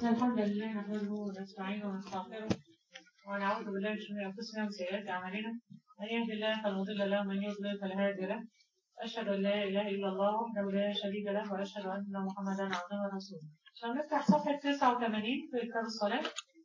إن الحمد لله نحمده ونستعينه ونستغفره ونعوذ بالله من شرور أنفسنا ومن سيئات أعمالنا من يهد الله فلا مضل له ومن يضلل فلا هادي له أشهد أن لا إله إلا الله وحده لا شريك له وأشهد أن محمدا عبده ورسوله عشان نفتح صفحة 89 في كتاب الصلاة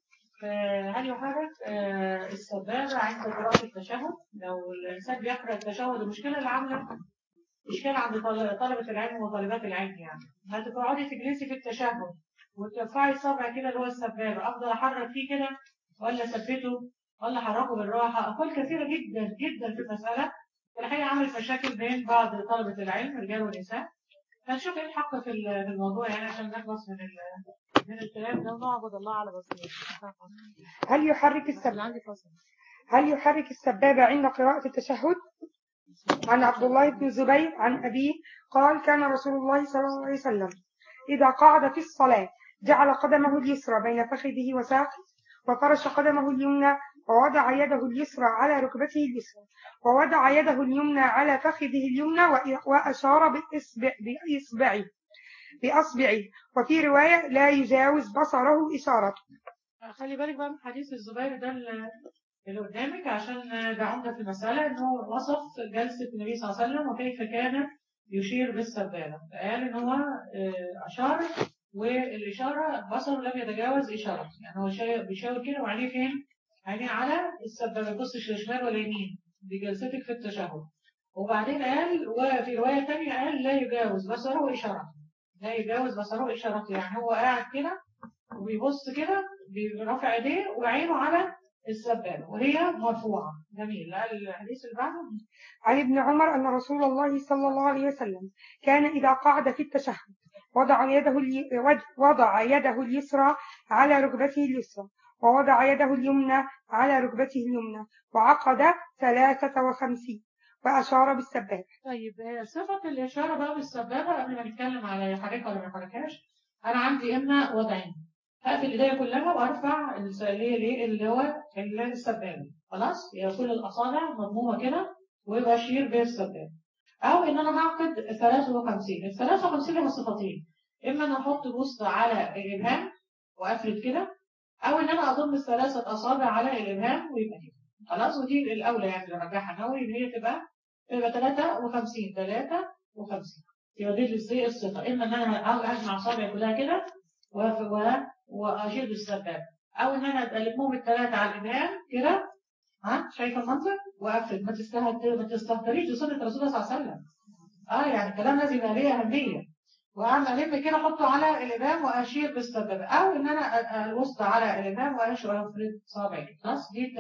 آه، هل يحرك آه، السبابة عند قراءة التشهد؟ لو الإنسان بيقرأ التشهد المشكلة اللي عاملة مشكلة عند طل- طلبة العلم وطالبات العلم يعني هتقعدي تجلسي في التشهد وترفعي الصبع كده اللي هو السبابة أفضل أحرك فيه كده ولا ثبته ولا حركه بالراحة أقوال كثيرة جدا جدا في المسألة الحقيقة عملت مشاكل بين بعض طلبة العلم رجال ونساء هنشوف ايه الحق في ال- في الموضوع يعني عشان نخلص من ال- من الكلام ده ونعبد الله على بصيرة هل يحرك اللي السبابة عندي فصل هل يحرك السبابة عند قراءة التشهد؟ عن عبد الله بن الزبير عن أبيه قال كان رسول الله صلى الله عليه وسلم إذا قعد في الصلاة جعل قدمه اليسرى بين فخذه وساقه وفرش قدمه اليمنى ووضع يده اليسرى على ركبته اليسرى ووضع يده اليمنى على فخذه اليمنى وإ- وأشار بإصبع بإصبعه بأصبعه وفي رواية لا يجاوز بصره إشارته خلي بالك بقى من حديث الزبير ده اللي اللي قدامك عشان ده عمدة في المسألة انه وصف جلسة النبي صلى الله عليه وسلم وكيف كان يشير بالسبابة قال ان هو آه، أشار والإشارة بصره لم يتجاوز إشارة يعني هو شا- بيشاور كده وعينيه فين؟ عينيه على السبابة ما يبصش لا شمال ولا يمين دي جلستك في التشهد وبعدين قال وفي رواية تانية قال لا يجاوز بصره إشارة لا يجاوز بصره إشارة يعني هو قاعد كده وبيبص كده برافع ايديه وعينه على السبابة وهي مرفوعة جميل لا الحديث اللي بعده عن ابن عمر أن رسول الله صلى الله عليه وسلم كان إذا قعد في التشهد وضع يده الي... ود- وضع يده اليسرى على ركبته اليسرى ووضع يده اليمنى على ركبته اليمنى وعقد ثلاثة وخمسين وأشار بالسبابة طيب آه، صفة الإشارة بقى بالسبابة قبل ما نتكلم على يحركها ولا ما يحركهاش أنا عندي إما وضعين هقفل إيديا كلها وأرفع الس- اللي اللي اللي هو السبابة خلاص يبقى كل الأصابع مضمومة كده وبشير بالسبابة أو إن أنا هعقد 53 ال 53 لها صفتين إما أن أحط بوست على الإبهام وأفرد كده أو إن أنا أضم الثلاثة أصابع على الإبهام ويبقى كده خلاص ودي الأولى يعني اللي رجعها نووي إن هي تبقى تبقى 53 53 يبقى دي ازاي الصفة إما إن أنا أو أجمع أصابعي كلها كده و- و- وأشيل بالسبابة أو إن أنا ألمهم الثلاثة على الإبهام كده ها شايفة المنظر وأفرد ما تستهتر ما تستهتريش دي سنة الرسول صلى الله عليه وسلم اه يعني الكلام لازم يبقى ليه أهمية وأعمل ألم كده أحطه على الإمام وأشير بالسبابة أو إن أنا أ- أ- الوسطى على الإمام وأشير وأفرد صابعي خلاص دي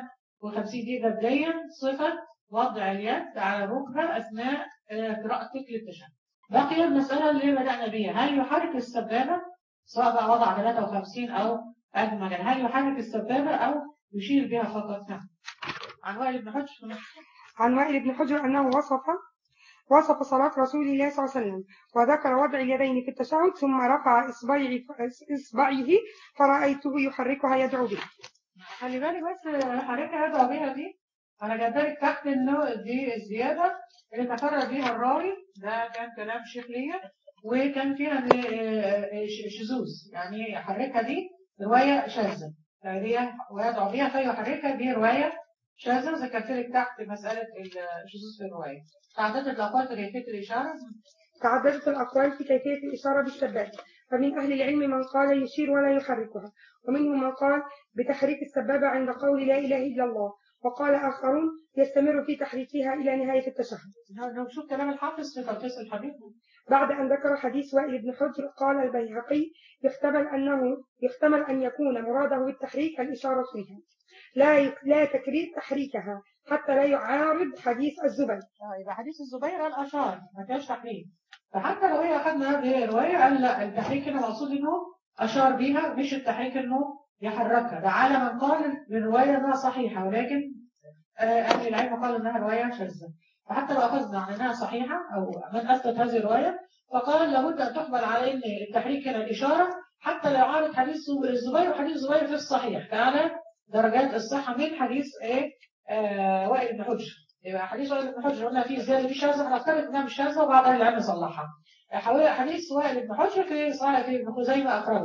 53 دي مبدئيا صفة وضع اليد على الركبة أثناء آه، قراءتك للتشهد بقي المسألة اللي بدأنا بيها هل يحرك السبابة سواء بقى وضع 53 أو أجمل هل يحرك السبابة أو يشير بها فقط نعم عن وائل بن حجر عن وائل بن حجر أنه وصف وصف صلاة رسول الله صلى الله عليه وسلم وذكر وضع اليدين في التشهد ثم رفع إصبعه إصبعه فرأيته يحركها يدعو بها خلي بالك بس حضرتك يدعو بيها دي انا جايبالك تحت انه دي الزياده اللي تفرد بيها الراوي ده كان كلام شيخ ليا وكان فيها آه، ش- شذوذ يعني يحركها دي روايه شاذه فهي ويدعو بيها فيحركها دي روايه شاذه ذكرت لك تحت مساله الشذوذ في الروايه تعددت الاقوال في كيفيه الاشاره تعددت الأقوال في كيفية الإشارة بالسبابة فمن أهل العلم من قال يشير ولا يحركها ومنهم من قال بتحريك السبابة عند قول لا إله إلا الله وقال آخرون يستمر في تحريكها إلى نهاية التشهد لو نشوف كلام الحافظ في تلخيص الحديث بعد أن ذكر حديث وائل بن حجر قال البيهقي يحتمل أنه يحتمل أن يكون مراده بالتحريك الإشارة فيها لا لا تكرير تحريكها حتى لا يعارض حديث الزبير اه يبقى حديث الزبير قال اشار ما كانش تحريك فحتى لو هي اخذنا هذه الروايه قال لا التحريك هنا مقصود انه اشار بيها مش التحريك انه يحركها ده على من قال بالروايه انها صحيحه ولكن آه، اهل العلم قالوا انها روايه شاذه فحتى لو اخذنا عن انها صحيحه او من اثبت هذه الروايه فقال لابد ان تحمل على ان التحريك هنا الاشاره حتى لا يعارض حديث الزبير وحديث الزبير في الصحيح فعلى درجات الصحه من حديث ايه آه وائل بن حجر يبقى حديث وائل بن حجر قلنا فيه زياده مش شاذه هنفترض انها مش شاذه وبعض اهل العلم صلحها حديث وائل بن حجر في صحيح في ابن خزيمه اخرجه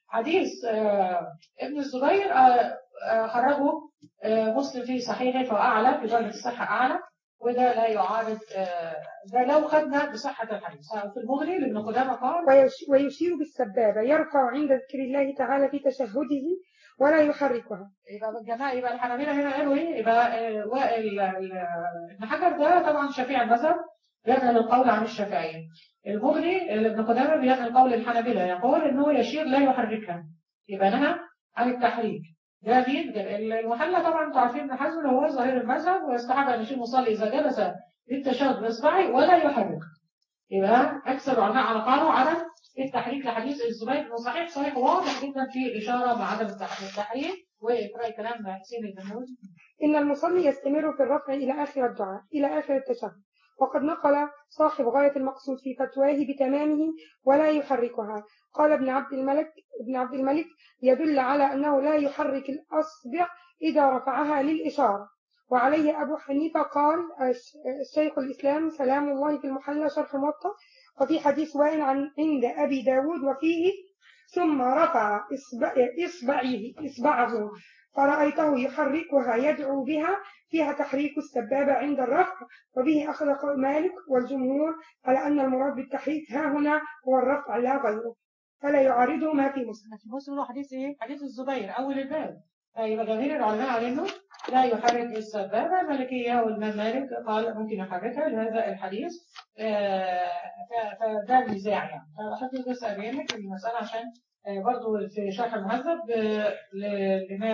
حديث آه، ابن الزبير آه، آه، خرجه آه، مسلم في صحيحه فهو أعلى في درجة الصحة أعلى وده لا يعارض آه، ده لو خدنا بصحة الحديث في المغني لابن قدامة قال ويش- ويشير بالسبابة يرفع عند ذكر الله تعالى في تشهده ولا يحركها يبقى الجماعة يبقى الحنابلة هنا قالوا ايه يبقى آه، وال- ال- ابن حجر ده طبعا شفيع المذهب بينقل القول عن الشافعية المغني اللي ابن قدامة بينقل قول الحنابلة يقول انه يشير لا يحركها يبقى نهى عن التحريك ده مين ده المحلى طبعا انتوا عارفين ابن حزم اللي هو ظاهر المذهب ويستحب ان يشير مصلي اذا جلس للتشهد باصبعه ولا يحرك يبقى اكثر العلماء على قالوا عدم التحريك لحديث الزبير انه صحيح صحيح واضح جدا في اشاره بعدم التح- التحريك واقراء كلام حسين البنوي إن المصلي يستمر في الرفع إلى آخر الدعاء إلى آخر التشهد وقد نقل صاحب غاية المقصود في فتواه بتمامه ولا يحركها قال ابن عبد الملك ابن عبد الملك يدل على أنه لا يحرك الأصبع إذا رفعها للإشارة وعليه أبو حنيفة قال الش- الشيخ الإسلام سلام الله في المحلى شرح موطأ وفي حديث وائل عن عند أبي داود وفيه ثم رفع إصبع إصبعه إصبعه فرأيته يحركها يدعو بها فيها تحريك السبابة عند الرفع وبه أخذ قول مالك والجمهور على أن المراد بالتحريك ها هنا هو الرفع لا غيره فلا يعارضه ما في مسلم في مسلم له حديث ايه؟ حديث الزبير اول الباب يبقى جماهير العلماء على انه لا يحرك السبابه الملكيه والامام مالك قال ممكن يحركها لهذا الحديث آه، ف- فده النزاع يعني فحضرتك بس ابين لك المساله عشان آه، برضو في شرح المهذب آه، للامام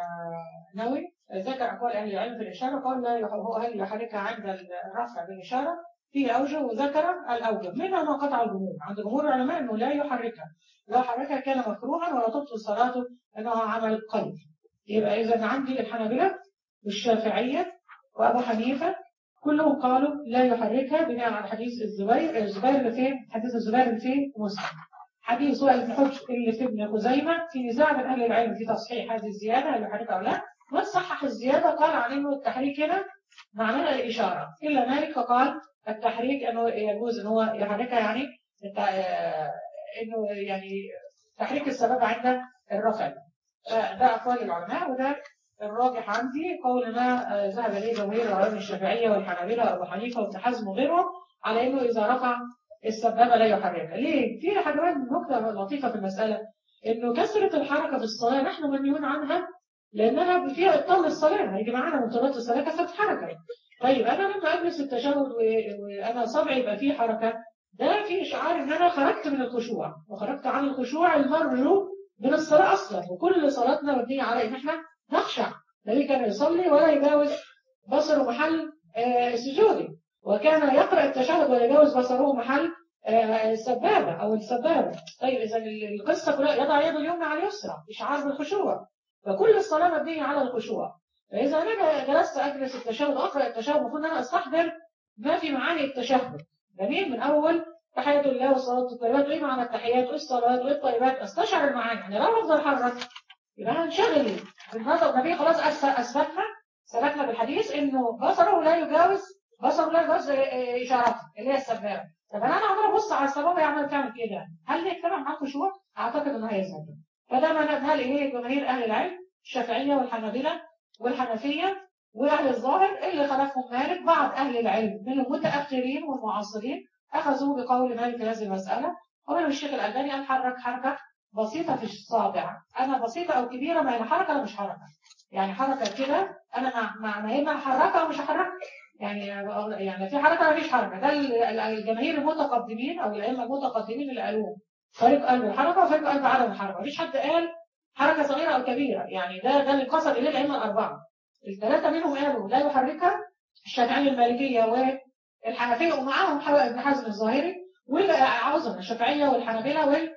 آه، نووي ذكر اقوال اهل العلم في الاشاره قال لا يح- هو هل يحركها عند الرفع بالاشاره في اوجه وذكر الاوجه منها ما قطع الجمهور عند جمهور العلماء انه لا يحركها لو حركها كان مكروها ولا تبطل صلاته انه عمل قلب يبقى اذا عندي الحنابلة والشافعية وابو حنيفة كلهم قالوا لا يحركها بناء على حديث الزبير الزبير اللي في حديث الزبير اللي في مسلم حديث وائل بن حجر اللي في ابن خزيمة في نزاع من اهل العلم في تصحيح هذه الزيادة هل يحركها او لا من صحح الزيادة قال عن انه التحريك هنا معناها الاشارة الا مالك فقال التحريك انه يجوز ان هو يحركها يعني الت- آه، انه يعني تحريك السبب عند الرفع آه، ده اقوال العلماء وده الراجح عندي قول ما آه، ذهب اليه جماهير العلماء الشافعيه والحنابلة وابو حنيفه وابن حزم وغيرهم على انه اذا رفع السبابه لا يحركها ليه؟ في حاجات نكته لطيفه في المساله انه كثره الحركه في الصلاه نحن منهيون عنها لانها فيها ابطال للصلاه هيجي معانا من طرات الصلاه كثره حركه طيب انا لما اجلس التشهد و- وانا صبعي يبقى فيه حركه ده في اشعار ان انا خرجت من الخشوع وخرجت عن الخشوع المرجو من الصلاه اصلا وكل صلاتنا مبنيه على ان احنا نخشع النبي كان يصلي ولا يجاوز بصره محل آه، سجوده وكان يقرا التشهد ولا يجاوز بصره محل آه، السبابه او السبابه طيب اذا القصه كلها يضع يده اليمنى على اليسرى اشعار بالخشوع فكل الصلاه مبنيه على الخشوع فاذا انا جلست اجلس التشهد اقرا التشهد المفروض ان انا استحضر ما في معاني التشهد جميل من اول تحية الله والصلاة والطيبات وايه معنى التحيات وايه الصلوات وايه الطيبات استشعر المعاني يعني لو افضل احرك يبقى هنشغل بالنظر النبي خلاص أثبت- اثبتنا ثبتنا بالحديث انه بصره لا يجاوز بصره لا يجاوز إيه- إيه اشارات اللي هي السبابه طب انا عمال ابص على السبابه يعمل تعمل كده هل ده يجتمع معاه خشوع؟ اعتقد انه هيذهب فده ما نبهى اليه جماهير اهل العلم الشافعيه والحنابله والحنفيه واهل الظاهر اللي خلفهم مالك بعض اهل العلم من المتاخرين والمعاصرين اخذوا بقول مالك في هذه المساله ومنهم الشيخ الالباني قال حرك حركه بسيطه في الصابع انا بسيطه او كبيره ما هي حركه ولا مش حركه يعني حركه كده انا مع مع ما اما حركه او مش هحركها يعني يعني في حركه ما فيش حركه ده ال- ال- الجماهير المتقدمين او الائمه المتقدمين اللي قالوه فريق قلب الحركه وفريق قلب عدم الحركه مفيش حد قال حركه صغيره او كبيره يعني ده ده اللي انقسم اليه الائمه الاربعه الثلاثه منهم قالوا لا يحركها الشافعيه المالكيه والحنفيه ومعاهم حو- ابن حزم الظاهري والعذر الشافعيه والحنابله وال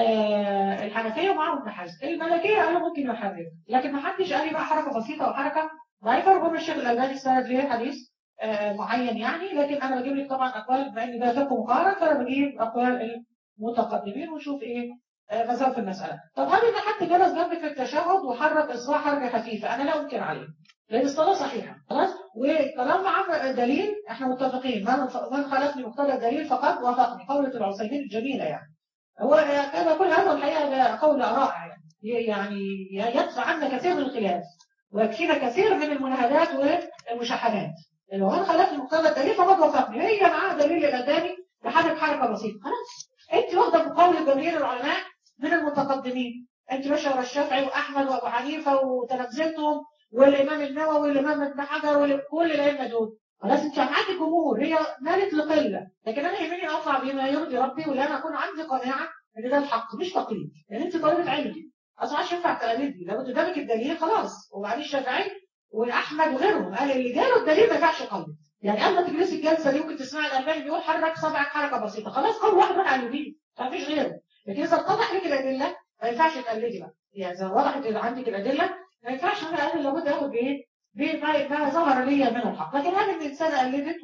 آه، الحنفيه ومعاهم ابن حزم المالكيه قالوا ممكن يحرك لكن ما حدش قال لي بقى حركه بسيطه وحركه ضعيفه ربما الشيخ الالباني استند ليه حديث آه، معين يعني لكن انا بجيب لك طبعا اقوال بما ان ده فقه مقارن فانا بجيب اقوال المتقدمين ونشوف ايه آه، مذهب في المساله طب هل اذا حد جلس جنبك في التشهد وحرك اصبع حركه خفيفه انا لا انكر عليه لان الصلاه صحيحه خلاص وطالما عم دليل احنا متفقين من من خالفني مقتضى الدليل فقد وافقني قولة العثيمين الجميله يعني هو كما كل هذا الحقيقه ده قول رائع يعني يعني يدفع عنا كثير من الخلاف ويكفينا كثير من المناهدات والمشاحنات لو انا خلفت المقتضى الدليل فقد وافقني هي معاها دليل الاداني لحركه حركه بسيطه خلاص انت واخده بقول جماهير العلماء من المتقدمين انت ماشيه ورا الشافعي واحمد وابو حنيفه وتلامذتهم والامام النووي والامام ابن حجر وكل الائمه دول خلاص انت معاكي جمهور هي مالت لقله لكن انا يهمني اطلع بما يرضي ربي ولا انا اكون عندي قناعه ان ده الحق مش تقليد يعني انت طالبه علم اصلا مش ينفع تقلدي لو قدامك الدليل خلاص وبعدين الشافعي واحمد وغيرهم قال اللي جاله الدليل ما ينفعش يقلد يعني قبل ما تجلسي الجلسه دي ممكن تسمعي الالباني بيقول حرك صبعك حركه بسيطه خلاص قول واحد راح على اليمين ما فيش غيره لكن اذا اتضح لك الادله ما ينفعش تقلدي بقى يعني اذا وضحت عندك الادله ما ينفعش انا اقلد لابد اخد بايه بما ما ظهر لي من الحق لكن هذه الانسانه قلدت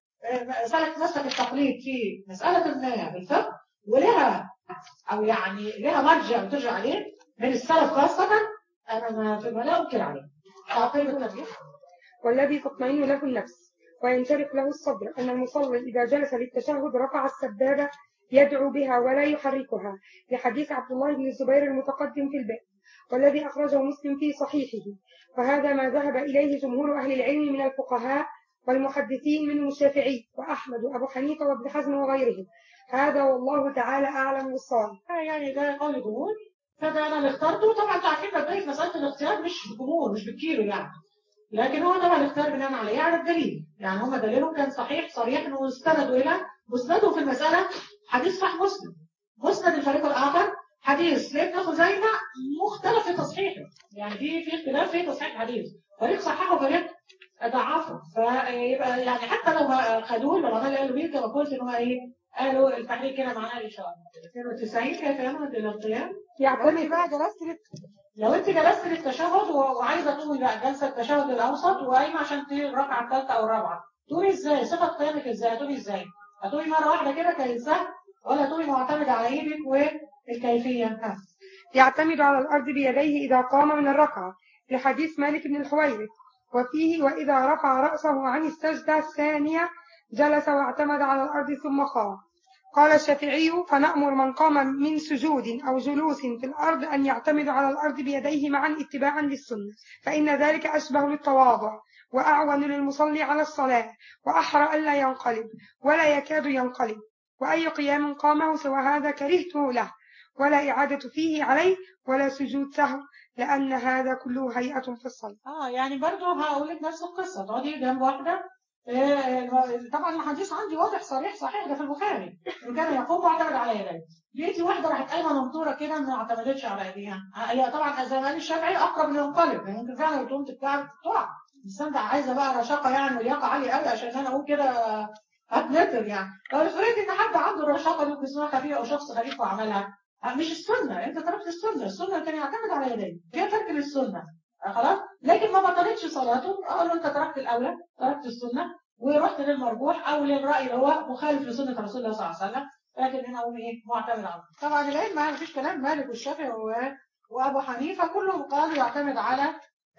وسلك مسلك التقليد في مساله ما بالفقه ولها او يعني لها مرجع بترجع عليه من السلف خاصه انا ما في لا انكر عليه تعقيب الترجيح والذي تطمئن له النفس وينشرح له الصدر أن المصلي إذا جلس للتشهد رفع السبابة يدعو بها ولا يحركها لحديث عبد الله بن الزبير المتقدم في الباب والذي أخرجه مسلم في صحيحه وهذا ما ذهب إليه جمهور أهل العلم من الفقهاء والمحدثين منهم الشافعي وأحمد وأبو حنيفة وابن حزم وغيرهم هذا والله تعالى أعلم بالصواب يعني ده قول جمهور فده أنا اللي اخترته طبعا تعرفين مبدئيا مسألة الاختيار مش بالجمهور مش بالكيلو يعني لكن هو طبعا اختار بناء عليه على الدليل يعني هم دليلهم كان صحيح صريح انه استندوا الى مسندوا في المسألة حديث صح مسلم مسند الفريق الآخر حديث لابن خزيمة مختلف في تصحيحه يعني في في اختلاف في تصحيح الحديث فريق صححه وفريق ضعفه فيبقى يعني حتى لو خدوه العلماء قالوا بيه كما قلت ان هو ايه قالوا التحريك هنا معناه الاشاره 92 كيف يمهد الى القيام يعتمد بقى جلست لو انت جلست للتشهد وعايزه تقومي بقى جلسه التشهد الاوسط وقايمه عشان تقومي الركعه الثالثه او الرابعه تقومي ازاي صفه قيامك ازاي هتقومي ازاي هتقومي مره واحده كده كانسان ولا تقومي معتمده على ايدك والكيفيه ها يعتمد على الأرض بيديه إذا قام من الركعة لحديث مالك بن الحويرث وفيه وإذا رفع رأسه عن السجدة الثانية جلس واعتمد على الأرض ثم قام قال الشافعي فنأمر من قام من سجود أو جلوس في الأرض أن يعتمد على الأرض بيديه معا اتباعا للسنة فإن ذلك أشبه للتواضع وأعون للمصلي على الصلاة وأحرى ألا ينقلب ولا يكاد ينقلب وأي قيام قامه سوى هذا كرهته له ولا إعادة فيه عليه ولا سجود سهو لأن هذا كله هيئة في الصلاة اه يعني برضه هقول لك نفس القصه تقعدي جنب واحده آه، طبعا الحديث عندي واضح صريح صحيح ده في البخاري ان كان يقوم معتمد على يديه لقيتي واحده راحت قايمه منطوره كده ما اعتمدتش على ايديها هي طبعا زي ما قال الشافعي اقرب للمنقلب يعني ممكن فعلا تقوم تتكعب تقع بس انت عايزه بقى رشاقه يعني ولياقه عاليه قوي عشان انا اقول كده هتنتر يعني لو افرضي ان حد عنده الرشاقه دي وجسمها خفيف او شخص خفيف وعملها مش السنه انت تركت السنه السنه كان يعتمد على يديه هي ترك للسنه خلاص لكن ما بطلتش صلاته اقول له انت تركت الاولى تركت السنه ورحت للمرجوح او للراي اللي هو مخالف لسنه رسول الله صلى الله عليه وسلم لكن هنا اقوم ايه معتمد على طبعا العلم ما فيش كلام مالك والشافعي وابو حنيفه كلهم قالوا يعتمد على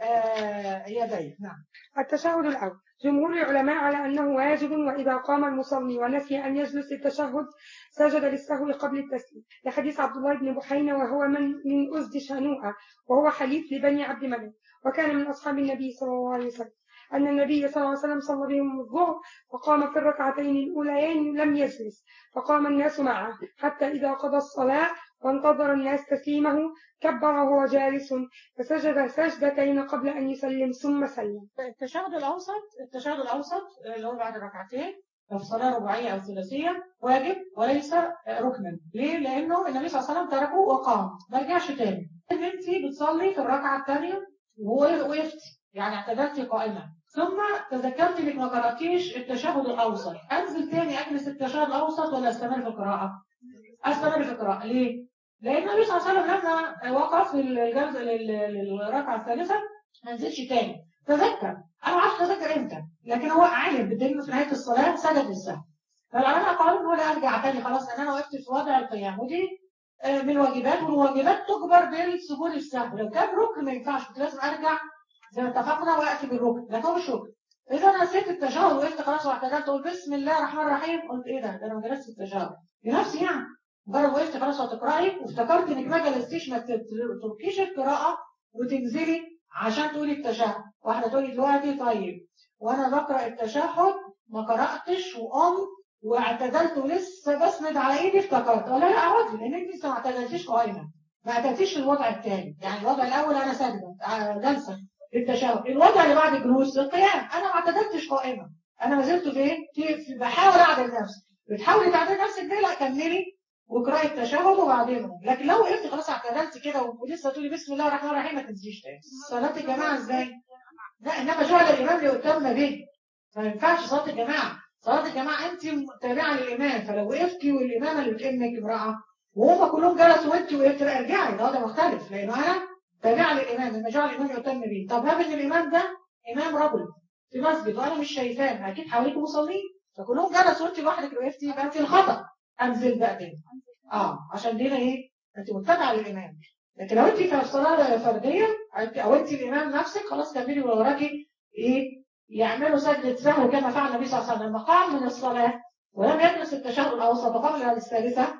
آه يديه نعم التشهد الأول جمهور العلماء على أنه واجب وإذا قام المصلي ونسي أن يجلس للتشهد سجد للسهو قبل التسليم لحديث عبد الله بن بحينة وهو من من أزد شنوءة وهو حليف لبني عبد مناف وكان من أصحاب النبي صلى الله عليه وسلم أن النبي صلى الله عليه وسلم صلى بهم الظهر فقام في الركعتين الأوليين لم يجلس فقام الناس معه حتى إذا قضى الصلاة وانتظر الناس تسليمه كبر وهو جالس فسجد سجدتين قبل أن يسلم ثم سلم التشهد الأوسط التشهد الأوسط اللي هو بعد ركعتين لو صلاة رباعية أو ثلاثية واجب وليس ركنا ليه؟ لأنه النبي صلى الله عليه وسلم تركه وقام ما رجعش تاني إن أنت بتصلي في الركعة الثانية ووقفت يعني اعتدلتي قائمة ثم تذكرت انك ما قرأتيش التشهد الأوسط أنزل تاني أجلس التشهد الأوسط ولا أستمر في القراءة؟ أستمر في القراءة ليه؟ لأن النبي صلى الله عليه وسلم لما وقف للجلسة للركعة الثالثة ما نزلش تاني تذكر أنا ما عارف تذكر إمتى لكن هو عالم بالدليل في نهاية الصلاة سجد للسهو فالعلماء قالوا إن هو لا أرجع تاني خلاص لأن أنا وقفت في وضع القيام ودي من الواجبات والواجبات تجبر بالسجود السهو لو كان ركن ما ينفعش كنت لازم أرجع زي ما اتفقنا وأتي بالركن لكن هو مش ركن إذا أنا نسيت التشهد وقفت خلاص واعتدلت قلت بسم الله الرحمن الرحيم قلت إيه ده ده أنا ما جلست التشهد بنفسي يعني مجرد وقفت خلاص هتقراي وافتكرت انك ما جلستيش ما تتركيش القراءه وتنزلي عشان تقولي التشهد واحده تقولي دلوقتي طيب وانا بقرا التشهد ما قراتش وقمت واعتدلت ولسه بسند على ايدي افتكرت اقول لها لا اقعدي لان انت لسه ما اعتدلتيش قائمه ما اعتدلتيش الوضع الثاني يعني الوضع الاول انا ساجده آه، جالسه التشهد الوضع اللي بعد الجلوس القيام انا ما اعتدلتش قائمه انا ما زلت فين في بحاول اعدل نفسي بتحاولي تعدلي نفسك دي لا كملي واقراي التشهد وبعدين لكن لو وقفت خلاص اعتدلت كده ولسه تقولي بسم الله الرحمن الرحيم ما تنسيش تاني صلاه الجماعه ازاي لا انما جعل الامام ليؤتم به ما ينفعش صلاه الجماعه صلاه الجماعه انت تابعه للامام فلو وقفتي والامامه اللي بتأمك امراه وهم كلهم جلسوا وانت وقفت لا ارجعي ده ده مختلف لانه انا تابعه للامام لما جعل الامام يؤتم به طب هاب ان الامام ده امام رجل في مسجد وانا مش شايفاه اكيد حواليكم مصلين فكلهم جلسوا وانت لوحدك وقفتي يبقى انت الخطا انزل بقى تاني اه عشان دي ايه انت متبعه للامام لكن لو انت في صلاه فرديه او انت الامام نفسك خلاص كملي وراكي ايه يعملوا سجدة سهو كما فعل النبي صلى الله عليه وسلم لما قام من الصلاة ولم يجلس التشهد الأوسط وقام إلى الثالثة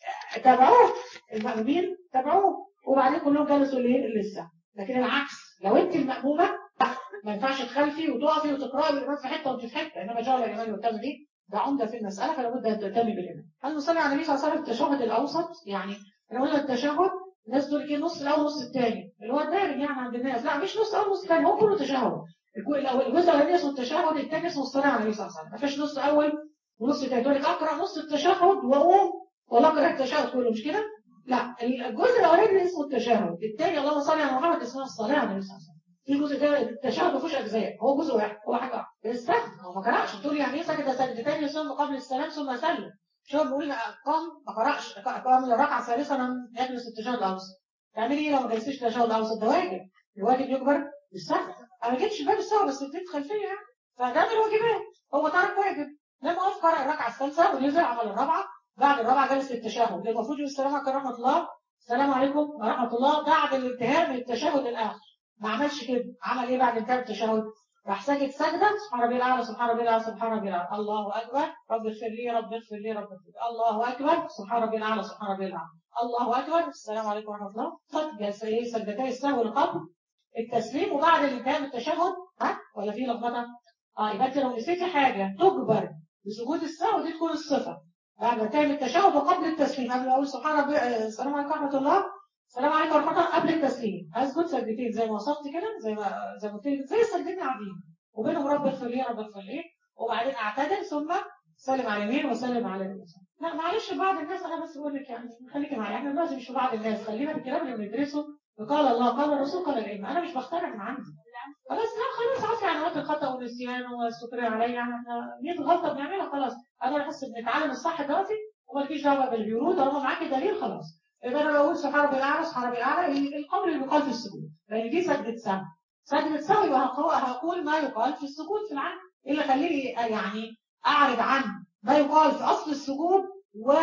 تابعوه المأمومين تابعوه وبعدين كلهم جلسوا ليه لسه لكن العكس لو انت المأمومة ما ينفعش تخلفي وتقفي وتقرأي والإمام في حتة وانت في حتة إنما جعل الإمام يهتم بيه ده عمدة في المسألة فلا بد أن تهتمي بالإمام هل نصلي على النبي صلى الله عليه وسلم التشهد الأوسط يعني لو قلنا التشهد الناس تقول لك نص الأول نص الثاني اللي هو الدارج يعني عند الناس لا مش نص أول نص الثاني هو كله تشهد الجزء الاولاني اسمه التشهد الثاني اسمه الصلاه على النبي صلى الله عليه وسلم ما فيش نص اول ونص ثاني تقول لك اقرا نص التشهد واقوم ولا اقرا التشهد كله مش كده لا الجزء الاولاني اسمه التشهد الثاني اللهم صل على محمد اسمه الصلاه على النبي صلى الله عليه وسلم في جزء ده التشهد ما فيهوش اجزاء هو جزء واحد هو حاجه واحده استخدم هو ما قراش تقول يعني ايه سجد سجدتين ثم قبل السلام ثم سلم مش هو بيقول قام ما قراش قام الركعه الثالثه لم يجلس التشهد الاوسط تعملي ايه لو ما جلستيش التشهد الاوسط ده واجب الواجب يكبر بالسهل انا ما جيتش باب السهل بس اديت خلفيه يعني فده من الواجبات هو ترك واجب لما وقف قرأ الركعه الثالثه ونزل عمل الرابعه بعد الرابعه جلس التشهد المفروض يقول السلام عليكم ورحمه الله السلام عليكم ورحمه الله بعد الانتهاء من التشهد الاخر ما عملش كده عمل ايه بعد انتهاء التشهد راح ساجد سجده سبحان ربي الاعلى سبحان ربي الاعلى سبحان ربي الاعلى الله اكبر رب اغفر لي رب اغفر لي رب اغفر لي الله اكبر سبحان ربي الاعلى سبحان ربي الاعلى الله اكبر السلام عليكم ورحمه الله صد جلسه ايه سجدتي السهو القبل التسليم وبعد الانتهاء من التشهد ها ولا في لخبطه اه يبقى انت لو نسيتي حاجه تجبر بسجود السهو دي تكون الصفه بعد ما تعمل التشهد وقبل التسليم قبل ما اقول سبحان ربي السلام عليكم ورحمه الله السلام عليكم ورحمه الله قبل التسليم هسجد سجدتين زي ما وصفت كده زي ما زي ما قلت لك زي السجدتين العاديين وبينهم رب اغفر لي رب اغفر لي وبعدين اعتدل ثم سلم على اليمين وسلم على اليسار لا معلش بعض الناس انا بس بقول لك يعني خليكي معايا احنا دلوقتي مش في بعض الناس خلينا في الكلام اللي بندرسه قال الله قال الرسول قال الائمه انا مش بخترع من عندي خلاص لا خلاص عارفه يعني وقت الخطا والنسيان والسكري عليا يعني احنا 100 غلطه بنعملها خلاص انا بحس بنتعلم الصح دلوقتي ومالكيش دعوه باللي بيقولوه طالما معاكي دليل خلاص يبقى انا بقول سبحان ربي الاعلى سبحان ربي الاعلى القول اللي بيقال في السجود لان دي سجده سهو سجده سهو يبقى هقول ما يقال في السجود في العام ايه اللي خليني يعني اعرض عن ما يقال في اصل السجود و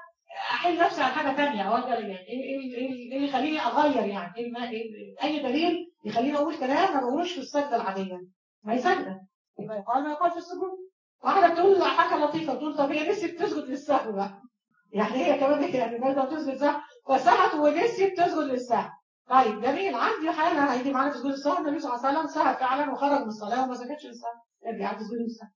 احل نفسي على حاجه ثانيه او يعني ايه ايه اللي يخليني اغير يعني إيه ما إيه اي دليل يخليني اقول كلام ما بقولوش في السجده العاديه ما هي سجده يبقى يقال ما يقال في السجود واحده بتقول حاجه لطيفه بتقول طب هي نسيت تسجد للسهو بقى يعني هي كمان يعني بدها تسجد سهو فسهت ونسيت تسجد للسهو طيب جميل عندي حاله هيجي معانا في سجود السهو النبي صلى الله عليه وسلم سهى فعلا وخرج من الصلاه وما سجدش للسهو ارجع تسجد للسهو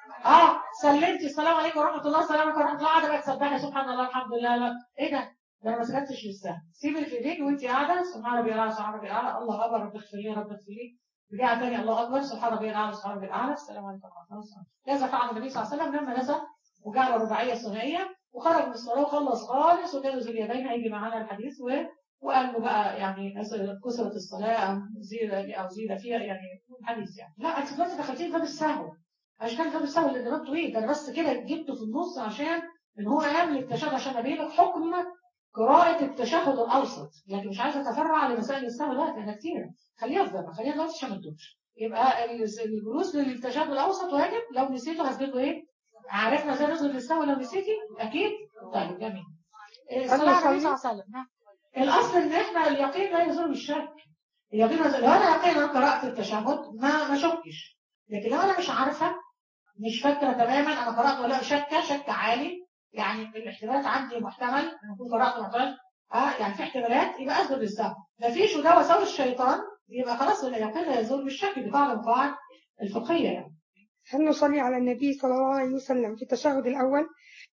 اه سلمتي السلام عليكم ورحمه الله السلام عليكم ورحمه الله قاعده بقى تسبحي سبحان الله الحمد لله لا ايه ده ده انا ما سجدتش للسهو سيبي في ايديك وانت قاعده سبحان ربي الاعلى سبحان ربي الاعلى الله اكبر رب اغفر لي رب اغفر لي رجع تاني الله اكبر سبحان ربي الاعلى سبحان ربي الاعلى السلام عليكم ورحمه الله كذا فعل النبي صلى الله عليه وسلم لما نزل وجعل الرباعيه الثنائيه وخرج من الصلاه وخلص خالص وجلس اليدين هيجي معانا الحديث و وقال له بقى يعني كسرت الصلاه او زيد او زيد فيها يعني حديث يعني لا انت دلوقتي دخلتيه باب السهو عشان باب السهو اللي ده طويل ده انا بس كده جبته في النص عشان ان هو يعمل التشهد عشان ابين لك حكم قراءة التشهد الأوسط لكن مش عايزة أتفرع لمسائل السهو دلوقتي أنا كتير خليها في بالك خليها دلوقتي عشان ما تدوش يبقى الجلوس للتشهد الأوسط واجب لو نسيته هثبته إيه؟ عرفنا ازاي نسجد للسهو لو نسيتي أكيد طيب جميل صلى الله عليه وسلم الأصل إن إحنا اليقين لا يزول بالشك اليقين لو أنا يقين أنا قرأت التشهد ما ما شكش لكن لو أنا مش عارفة مش فاكرة تماما أنا قرأت ولا شك شك عالي يعني الاحتمالات عندي محتمل أنا أكون قرأت محتمل اه يعني في احتمالات يبقى أسجد للسهو مفيش وده وساوس الشيطان يبقى خلاص اليقين لا يزول بالشك دي قاعدة من القواعد الفقهية يعني هل نصلي على النبي صلى الله عليه وسلم في التشهد الأول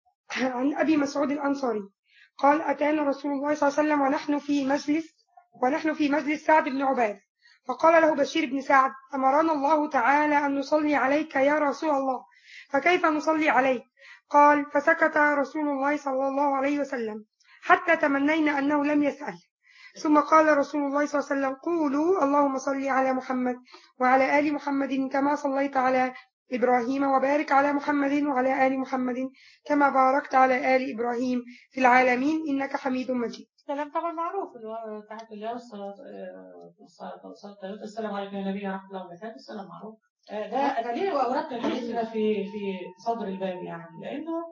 عن أبي مسعود الأنصاري قال أتانا رسول الله صلى الله عليه وسلم ونحن في مجلس ونحن في مجلس سعد بن عباد فقال له بشير بن سعد أمرنا الله تعالى أن نصلي عليك يا رسول الله فكيف نصلي عليك قال فسكت رسول الله صلى الله عليه وسلم حتى تمنينا أنه لم يسأل ثم قال رسول الله صلى الله عليه وسلم قولوا اللهم صل على محمد وعلى آل محمد كما صليت على إبراهيم وبارك على محمد وعلى آل محمد كما باركت على آل إبراهيم في العالمين إنك حميد مجيد الكلام طبعا معروف اللي هو تحت الله والصلاة آه، والصلاة والصلاة السلام عليكم يا نبي ورحمة الله وبركاته السلام معروف آه، ده أنا ليه أوردت الحديث ده في في صدر الباب يعني لأنه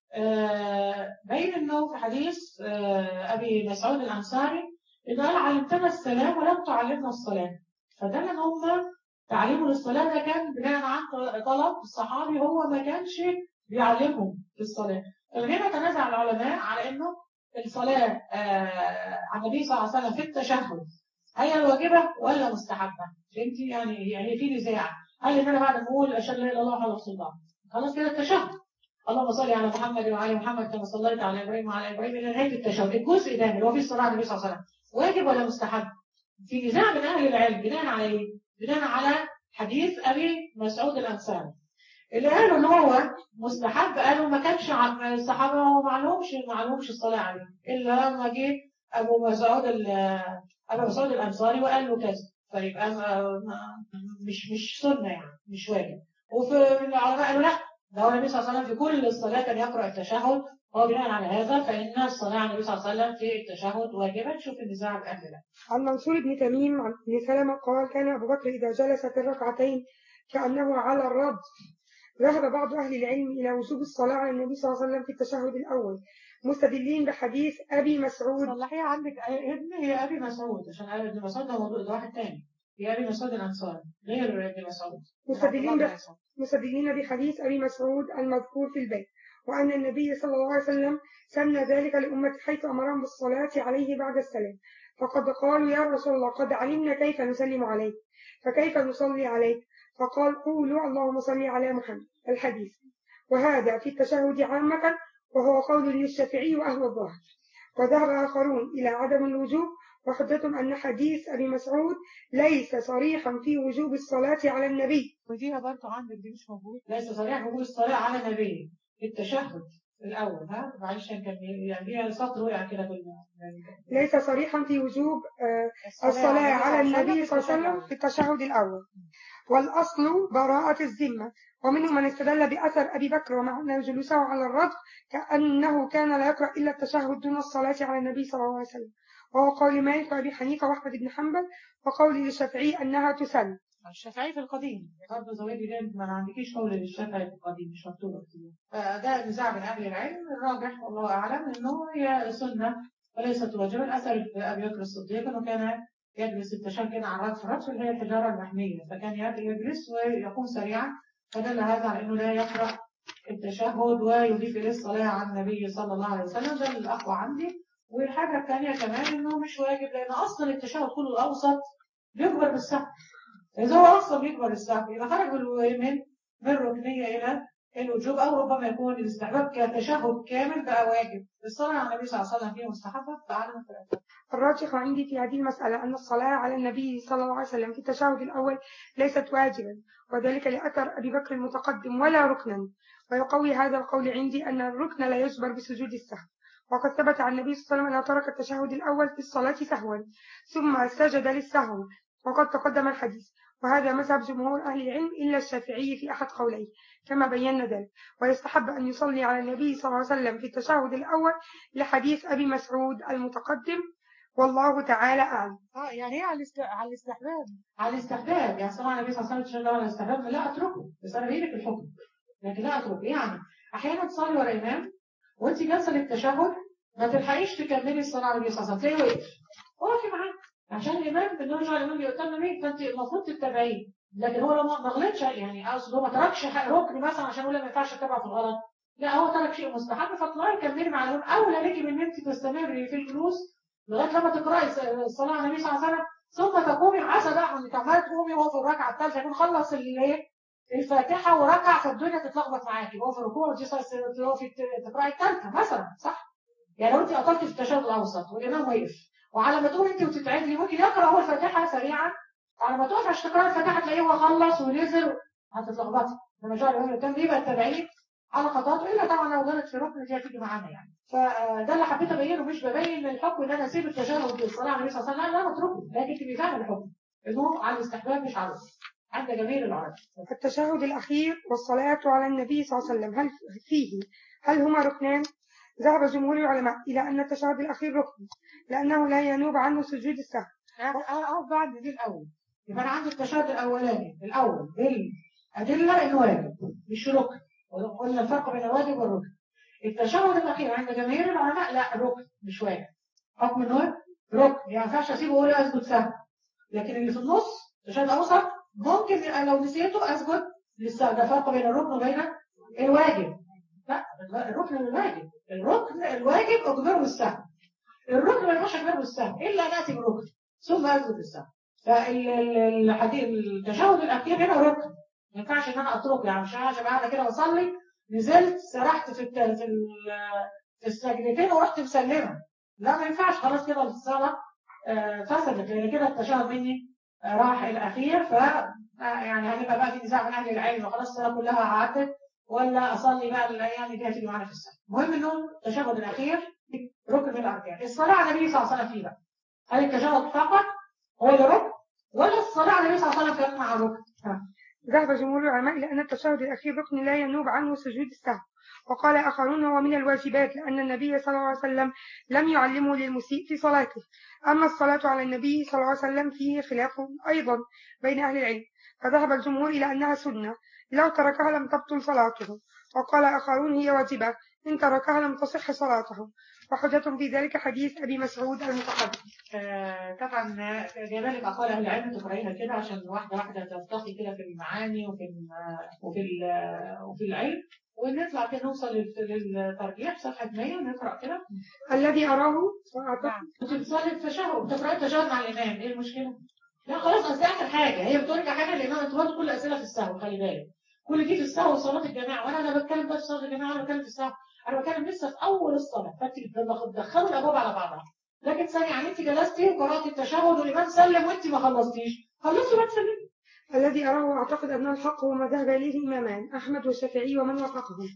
آه، بين أنه في حديث آه، أبي مسعود الأنصاري إنه قال علمتنا السلام ولم تعلمنا الصلاة فده ان هم تعليمه للصلاة ده كان بناء عن طلب الصحابي هو ما كانش بيعلمهم في الصلاة فهنا تنازع العلماء على انه الصلاة آه، على النبي صلى الله عليه وسلم في التشهد هي الواجبة ولا مستحبة؟ فهمتي يعني يعني في نزاع هل ان انا بعد ما اقول اشهد لا اله الا الله محمد رسول الله خلاص كده التشهد اللهم صل على محمد وعلى محمد كما صليت على ابراهيم وعلى ابراهيم الى نهايه التشهد الجزء ده اللي هو في الصلاه على النبي صلى الله عليه وسلم واجب ولا مستحب؟ في نزاع بين اهل العلم بناء على ايه؟ بناء على حديث ابي مسعود الانصاري اللي قالوا ان هو مستحب قالوا ما كانش ع- الصحابه ما علمهمش ما علمهمش الصلاه عليه الا لما جه ابو مسعود ال- ابو مسعود الانصاري وقال له كذا فيبقى ما ما مش مش سنه يعني مش واجب وفي العلماء قالوا لا ده هو النبي صلى الله عليه وسلم في كل الصلاه كان يقرا التشهد هو بناء على هذا فان الصلاه على النبي صلى الله عليه وسلم في التشهد واجبه تشوف النزاع باهل العلم عن منصور بن تميم عن ابن سلمة قال كان أبو بكر إذا جلس في الركعتين كأنه على الرد ذهب بعض أهل العلم إلى وجوب الصلاة على النبي صلى الله عليه وسلم في التشهد الأول مستدلين بحديث أبي مسعود صلحيها عندك ابن هي ابي مسعود عشان قال ابن مسعود ده موضوع ده واحد تاني هي ابي مسعود الانصاري غير ابن مسعود مستدلين عبد الله ب- بن مسعود. مستدلين بحديث أبي مسعود المذكور في الباب وأن النبي صلى الله عليه وسلم سن ذلك لأمة حيث أمرهم بالصلاة عليه بعد السلام فقد قالوا يا رسول الله قد علمنا كيف نسلم عليك فكيف نصلي عليك فقال قولوا اللهم صل على محمد الحديث وهذا في التشهد عامة وهو قول للشافعي وأهل الظاهر وذهب آخرون إلى عدم الوجوب وحجتهم أن حديث أبي مسعود ليس صريحا في وجوب الصلاة على النبي وديها برضه عندك دي مش موجود ليس صريح وجوب الصلاة على النبي في التشهد الأول ها معلش كان يعني ليها سطر وقع كده في ال- ليس صريحا في وجوب آه، الصلاة على النبي صلى الله عليه وسلم في التشهد الأول والأصل براءة الذمة ومنهم من استدل بأثر أبي بكر ومعنى جلوسه على الرجل كأنه كان لا يقرأ إلا التشهد دون الصلاة على النبي صلى الله عليه وسلم وهو قول مالك وأبي حنيفة وأحمد بن حنبل وقول للشافعي أنها تسن الشافعي في القديم برضه زويدي ده ما عندكيش قول للشافعي في القديم مش مكتوبة كتير فده نزاع بين أهل العلم الراجح والله أعلم إنه هي سنة وليست واجبا أثر أبي بكر الصديق إنه كان يجلس التشهد كده على الرأس الرأس اللي هي الحجارة المحمية فكان يجلس ويقوم سريعا فدل هذا على إنه لا يقرأ التشهد ويضيف إليه الصلاة على النبي صلى الله عليه وسلم ده الأقوى عندي والحاجة الثانية كمان إنه مش واجب لأن أصلا التشهد كله الأوسط بيكبر بالسهل إذا هو أصلا بيكبر السهل يبقى خرج من من من الركنية إلى الوجوب أو ربما يكون الاستحباب كتشهد كامل بقى واجب الصلاة على النبي صلى الله عليه وسلم فيه مستحبة فعلم في الراجح عندي في هذه المسألة أن الصلاة على النبي صلى الله عليه وسلم في التشهد الأول ليست واجبا وذلك لأثر أبي بكر المتقدم ولا ركنا ويقوي هذا القول عندي أن الركن لا يجبر بسجود السهو وقد ثبت عن النبي صلى الله عليه وسلم أنه ترك التشهد الأول في الصلاة سهوا ثم سجد للسهو وقد تقدم الحديث وهذا مذهب جمهور أهل العلم إلا الشافعي في أحد قوليه كما بينا ذلك ويستحب أن يصلي على النبي صلى الله عليه وسلم في التشهد الأول لحديث أبي مسعود المتقدم والله تعالى أعلم اه يعني ايه على الاست- على الاستحباب على الاستحباب يعني صلى النبي صلى الله عليه وسلم على الاستحباب لا اتركه بس انا بيدك الحكم لكن لا اتركه يعني احيانا تصلي ورا امام وانت جالسه للتشهد ما تلحقيش تكملي الصلاه على النبي صلى الله عليه وسلم تلاقيه وقف وقفي معاه عشان الامام بنرجع الامام يؤتم بيه فانت المفروض تتبعيه لكن هو لو ما ما غلطش يعني اقصد هو ما تركش حق ركن مثلا عشان يقول ما ينفعش اتبعه في الغلط لا هو ترك شيء مستحب فاطلعي كملي مع الإمام أولى لك من إن أنت تستمري في الجلوس لغاية لما تقرأي الصلاة على النبي صلى الله عليه وسلم ثم تقومي عسى بقى انك عماله تقومي وهو في الركعه الثالثه يكون خلص الايه الفاتحه وركع فالدنيا تتلخبط معاكي وهو في الركوع ودي تقفي تقراي الثالثه مثلا صح؟ يعني لو انت اطلتي في التشهد الاوسط والامام وقف وعلى ما تقومي انت وتتعدلي ممكن يقرا هو الفاتحه سريعا على ما تقف عشان تقراي الفاتحه تلاقيه هو خلص ونزل هتتلخبطي لما جاء الامام التاني يبقى التابعين على خطواته الا طبعا لو غلط في ركن دي هتيجي معانا يعني فده اللي حبيت ابينه مش ببين الحكم ان انا اسيب التشهد والصلاه على النبي صلى الله عليه وسلم لا لا اتركه لكن تبقي فاهم الحكم انه على الاستحباب مش على الركن عند جميع العلماء التشهد الأخير والصلاة على النبي صلى الله عليه وسلم هل فيه هل هما ركنان؟ ذهب جمهور العلماء إلى أن التشهد الأخير ركن لأنه لا ينوب عنه سجود السهو أقف بعد دي الأول يبقى أنا عندي التشهد الأولاني الأول بالأدلة إنه واجب مش ركن قلنا الفرق بين الواجب والركن التشهد الأخير عند جماهير العلماء لا ركن مش واجب حكم إنه ركن يعني ما ينفعش أسيبه وأقول أسجد سهو لكن اللي في النص التشهد الأوسط ممكن لو نسيته أسجد للسهو ده فرق بين الركن وبين الواجب لا الركن الواجب الركن الواجب أجبره بالسهو الركن ما ينفعش أجبره بالسهو إلا نأتي بالركن ثم أسجد السهو فالحديث التشهد الأخير هنا ركن ما ينفعش ان انا اتركه يعني مش عشان قاعده كده بصلي نزلت سرحت في التل... في ال... في السجدتين ورحت مسلمه لا ما ينفعش خلاص كده الصلاه آه فسدت لان كده التشهد مني آه راح الاخير ف يعني هنبقى بقى في نزاع من اهل العلم وخلاص الصلاه كلها عدت ولا اصلي بقى الايام دي هتيجي معانا في السنه المهم انه التشهد الاخير ركن من الاركان الصلاه على النبي صلى الله عليه وسلم فيه بقى هل التشهد فقط هو اللي ركن ولا الصلاه على النبي صلى الله عليه وسلم كمان مع الركن ذهب جمهور العلماء إلى أن التشهد الأخير ركن لا ينوب عنه سجود السهو وقال آخرون هو من الواجبات لأن النبي صلى الله عليه وسلم لم يعلمه للمسيء في صلاته أما الصلاة على النبي صلى الله عليه وسلم فيه خلاف أيضا بين أهل العلم فذهب الجمهور إلى أنها سنة لو تركها لم تبطل صلاته وقال آخرون هي واجبة إن تركها لم تصح صلاته وحجة في ذلك حديث أبي مسعود المتقدم آه طبعا جمال أقوال أهل العلم تقرأيها كده عشان واحدة واحدة ترتقي كده في المعاني وفي وفي وفي العلم ونطلع كده نوصل للترجيح صفحة 100 ونقرأ كده الذي أراه كنت بتصلي التشهد بتقرأي التشهد مع الإمام إيه المشكلة؟ لا خلاص أصل آخر حاجة هي بتقول لك حاجة الإمام أنت برضه كل أسئلة في السهو خلي بالك كل دي في السهو وصلاة الجماعة وأنا أنا بتكلم بقى في صلاة الجماعة وأنا بتكلم في السهو أنا بتكلم لسه في أول الصلاة فأنت بتدخلوا الأبواب على بعضها لكن ثانية يعني أنت جلستي وقرأتي التشهد والإمام سلم وأنت ما خلصتيش خلصتي ما تسلمي الذي أراه وأعتقد أنه الحق هو ما ذهب إليه الإمامان أحمد والشافعي ومن وافقهم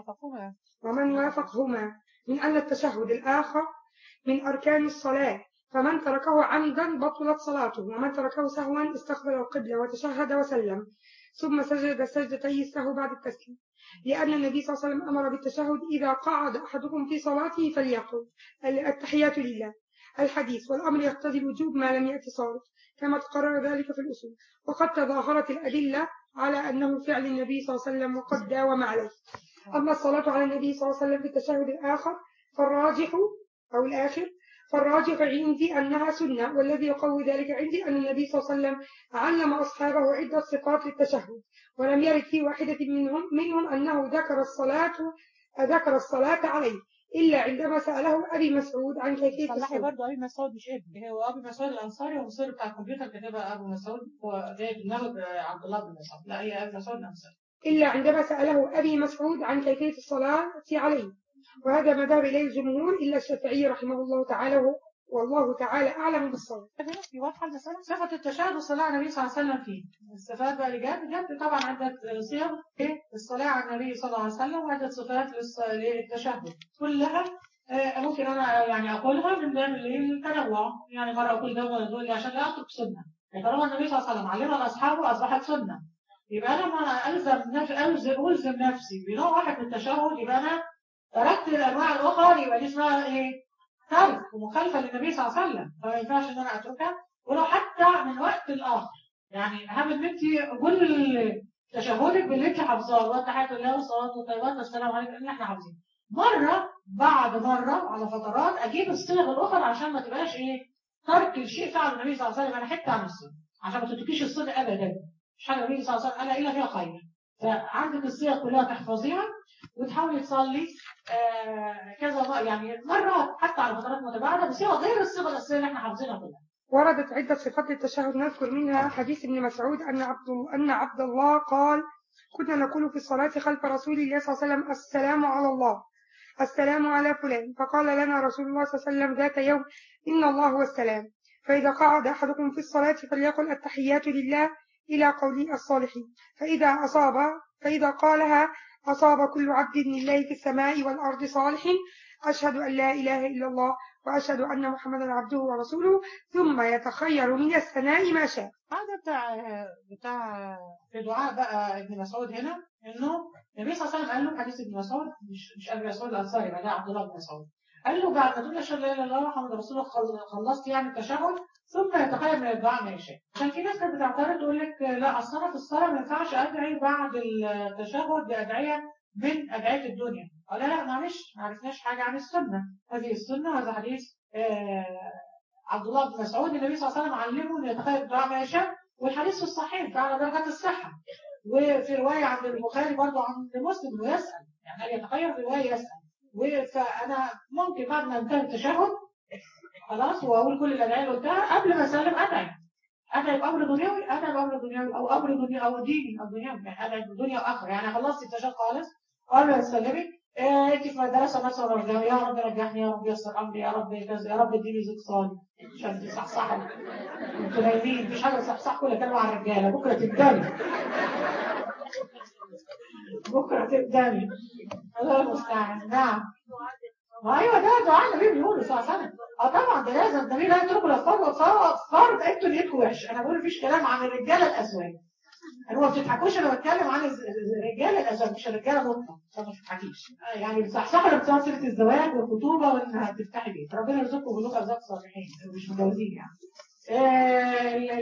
ومن وافقهما من أن التشهد الآخر من أركان الصلاة فمن تركه عمدا بطلت صلاته ومن تركه سهوا استقبل القبلة وتشهد وسلم ثم سجد سجدتي السهو بعد التسليم لأن النبي صلى الله عليه وسلم أمر بالتشهد إذا قعد أحدكم في صلاته فليقل التحيات لله الحديث والأمر يقتضي الوجوب ما لم يأتي صارف كما تقرر ذلك في الأصول وقد تظاهرت الأدلة على أنه فعل النبي صلى الله عليه وسلم وقد داوم عليه أما الصلاة على النبي صلى الله عليه وسلم في التشهد الآخر فالراجح أو الآخر فالراجح عندي أنها سنة والذي يقوي ذلك عندي أن النبي صلى الله عليه وسلم علم أصحابه عدة صفات للتشهد ولم يرد في واحدة منهم منهم أنه ذكر الصلاة ذكر الصلاة عليه إلا عندما سأله أبي مسعود عن كيفية صلاحي برضه أبي مسعود مش ابن هو أبي مسعود الأنصاري ومصير بتاع الكمبيوتر كتبها أبو مسعود هو جاي دماغه عبد الله بن مسعود لا هي أبي مسعود الأنصاري إلا عندما سأله أبي مسعود عن كيفية الصلاة عليه وهذا ما ذهب إليه الجمهور إلا الشافعي رحمه الله تعالى والله تعالى أعلم بالصواب. في واضحة المسألة صفة التشهد والصلاة على النبي صلى الله عليه وسلم فيه. الصفات بقى اللي جت جت طبعا عدة صيغ الصلاة على النبي صلى الله عليه وسلم وعدة صفات للتشهد كلها ممكن أنا يعني أقولها من باب التنوع يعني مرة أقول ده ومرة أقول عشان لا أترك سنة. طالما النبي صلى الله عليه وسلم علمها لأصحابه أصبحت سنة. يبقى أنا ما ألزم نفسي ألزم ألزم نفسي بنوع واحد من التشهد يبقى أنا تركت الأنواع الأخرى يبقى دي اسمها إيه؟ ترك ومخالفة للنبي صلى الله عليه وسلم فما ينفعش إن أنا أتركها ولو حتى من وقت لآخر يعني أهم إن أنت كل تشهدك باللي أنت حافظاه والتحيات لله والصلاة والطيبات والسلام عليكم اللي إحنا حافظينه مرة بعد مرة على فترات أجيب الصيغ الأخرى عشان ما تبقاش إيه ترك الشيء فعل النبي صلى الله عليه وسلم أنا حتة عن الصيغ عشان ما تتركيش الصيغ أبدا مش حاجة النبي صلى الله عليه وسلم قال إلا فيها خير فعندك الصيغ كلها تحفظيها وتحاولي تصلي آه كذا مرة يعني مرة حتى على فترات متباعدة بصيغة غير الصيغة الأساسية اللي احنا حافظينها كلها وردت عدة صفات للتشهد نذكر منها حديث ابن مسعود أن عبد أن عبد الله قال كنا نقول في الصلاة خلف رسول الله صلى الله عليه وسلم السلام على الله السلام على فلان فقال لنا رسول الله صلى الله عليه وسلم ذات يوم إن الله هو السلام فإذا قعد أحدكم في الصلاة فليقل التحيات لله إلى قول الصالحين فإذا أصاب فإذا قالها أصاب كل عبد لله في السماء والأرض صالح أشهد أن لا إله إلا الله وأشهد أن محمدا عبده ورسوله ثم يتخير من الثناء ما شاء هذا بتاع بتاع في دعاء بقى ابن مسعود هنا انه النبي صلى الله عليه وسلم قال له حديث ابن مسعود مش مش ابن مسعود الانصاري بقى ده عبد الله بن مسعود قال له بعد ما تقول اشهد لا اله الا الله محمد رسول الله خل- خلصت يعني التشهد ثم يتخير من الدعاء ما يشاء عشان في ناس كانت بتعترض تقول لك لا اصل انا في الصلاه ما ينفعش ادعي بعد التشهد بادعيه من ادعيه الدنيا قال لا معلش ما عرفناش حاجه عن السنه هذه السنه هذا حديث آه عبد الله بن مسعود النبي صلى الله عليه وسلم علمه انه يتخيل الدعاء ما يشاء والحديث الصحيح على درجات الصحه وفي روايه عند البخاري برضه عند مسلم انه يسال يعني قال يتخير في روايه يسال و- فانا ممكن بعد ما انتهي التشهد خلاص واقول كل الادعيه اللي قلتها قبل ما اسلم ادعي ادعي بامر دنيوي ادعي بامر دنيوي او امر دنيوي او ديني او دنيوي يعني ادعي بدنيا واخره يعني خلصت التشهد خالص قبل ما تسلمي آه، انت في مدرسه مثلا رجاء يا رب رجعني يا رب يسر امري يا رب كذا يا رب اديني زوج صالح عشان تصحصحوا انتوا نايمين مفيش حاجه تصحصح كل كلمه على الرجاله بكره تبداني بكره تبداني الله المستعان نعم ما ايوه ده دعاء النبي بيقوله صلى الله عليه وسلم اه طبعا ده لازم النبي لا يتركوا الاطفال فرض فرض انتوا نيتكم وحش انا بقول مفيش كلام عن الرجاله الاسواد انا ما بتضحكوش انا بتكلم عن الز- الرجاله الاسواد مش الرجاله نقطه عشان ما تضحكيش آه، يعني بتصحصحوا لما بتوع سيره الزواج والخطوبه وانها تفتحي بيت ربنا يرزقكم بلوغ ارزاق صالحين مش متجوزين يعني آه، ال- ال-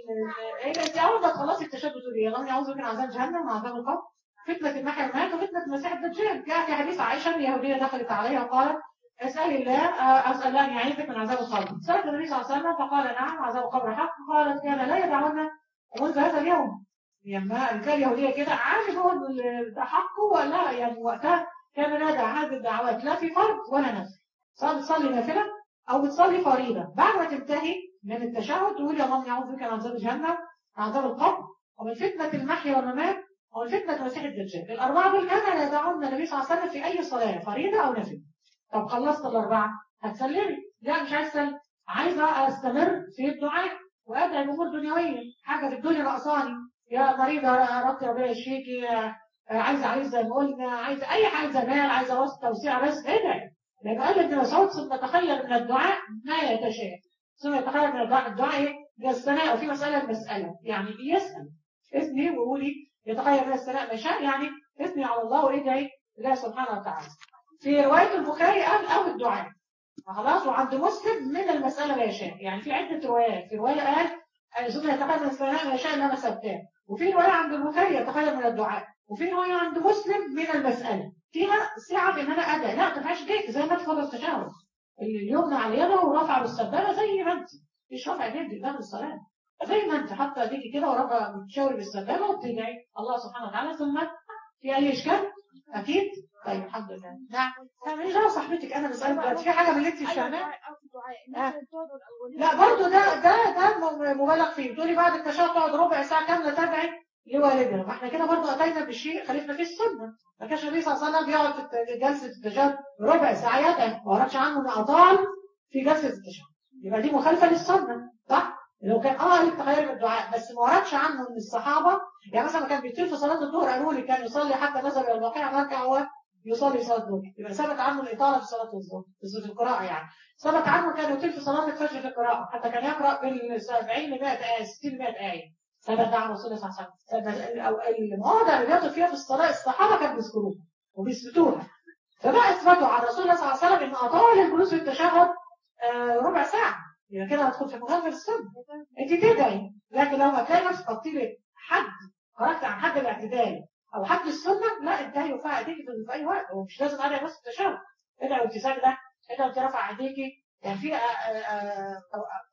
ال- ايه انت اول ما تخلصي التشهد تقولي يا اللهم اعوذ بك من عذاب جهنم وعذاب القبر فتنة المحيا والممات وفتنة المسيح الدجال جاء في حديث عائشة اليهودية دخلت عليها وقالت اسأل الله آه، أسأل الله أن يعيذك من عذاب القبر سألت النبي صلى الله عليه وسلم فقال نعم عذاب القبر حق قالت كان لا يدعونا منذ هذا اليوم لما الرجال اليهودية كده عارف هو ال- ده حقه ولا يعني وقتها كان لا يدع هذه الدعوات لا في فرض ولا نفل سواء بتصلي نافلة أو بتصلي فريضة بعد ما تنتهي من التشهد تقول يا اللهم اعوذ بك من عذاب جهنم عذاب القبر ومن فتنة المحيا والممات ومن فتنة المسيح الدجال الأربعة دول كان لا يدعون النبي صلى الله عليه وسلم في أي صلاة فريضة أو نافلة طب خلصت الأربعة هتسلمي لا مش عايز أسلم عايزة أستمر في الدعاء وأدعي بأمور دنيوية حاجة في الدنيا ناقصاني يا مريضة أردت ربنا يشفيكي آه، عايزة عايزة زي ما قلنا عايزة أي حاجة مال عايزة وسط توسيع رزق ادعي لأن قال ابن مسعود ثم تخيل من الدعاء ما يتشاء ثم يتخيل من الدعاء الدعاء إيه؟ من الثناء وفي مسألة المسألة يعني يسأل اسمي وقولي يتخيل من الثناء ما شاء يعني اثني على الله وادعي الله سبحانه وتعالى في رواية البخاري قال أو الدعاء خلاص وعند مسلم من المسألة ما يشاء يعني في عدة روايات في رواية قال ثم يتخيل من الثناء ما يشاء إنما سبتان وفي رواية عند البخاري يتخيل من الدعاء وفي رواية عند مسلم من المسألة فيها سعة في إن أنا أدعي لا ما تنفعش ديك زي ما تفضل التشهد اليمنى على اليد ورفع بالسبابة زي ما أنت مش رفع يدك داخل الصلاة زي ما أنت حاطة ايديكي كده ورفع بتشاوري بالسبابة وبتدعي الله سبحانه وتعالى ثم في أي إشكال؟ أكيد؟ طيب الحمد لله نعم مش دعوة صاحبتك أنا بسألك دلوقتي في حاجة من اللي أنت مش فاهماها؟ آه. لا برضو ده ده ده م- مبالغ فيه بتقولي بعد التشهد تقعد ربع ساعة كاملة تدعي لوالدنا ما احنا كده برضو أتينا بالشيء خليفنا فيه السنة ما كانش النبي صلى الله عليه وسلم بيقعد في الت- جلسة التشهد ربع ساعة يدعي ما وردش عنه إنه أطال في جلسة التشهد يبقى دي مخالفة للسنة صح؟ لو كان اه قال التخيل من الدعاء بس ما وردش عنه ان الصحابة يعني مثلا كان بيطير في صلاة الظهر قالوا لي كان يصلي حتى نزل الى الواقع مركع هو يصلي صلاة الظهر يبقى ثبت عنه الإطالة في صلاة الظهر في القراءة يعني ثبت عنه كان يطيل في صلاة الفجر في القراءة حتى كان يقرأ بال 70 ل 100 آية 60 ل 100 آية ثبت ده عن رسول الله صلى الله عليه وسلم أو المواضع اللي بيطل فيها في الصلاة الصحابة كانوا بيذكروها وبيثبتوها فبقى اثبتوا عن رسول الله صلى الله عليه وسلم ان اطال الجلوس في التشهد آه، ربع ساعة يبقى كده هتدخل في مخالفة السنة انت تدعي لكن لو هتلاقي نفسك قطيلة حد خرجت عن حد الاعتدال او حد السنة لا ادعي وفاء ايديك في في اي وقت ومش لازم ادعي بس التشهد ادعي وانت ساجدة ادعي وانت رافع ايديكي يعني في آه، آه، آه،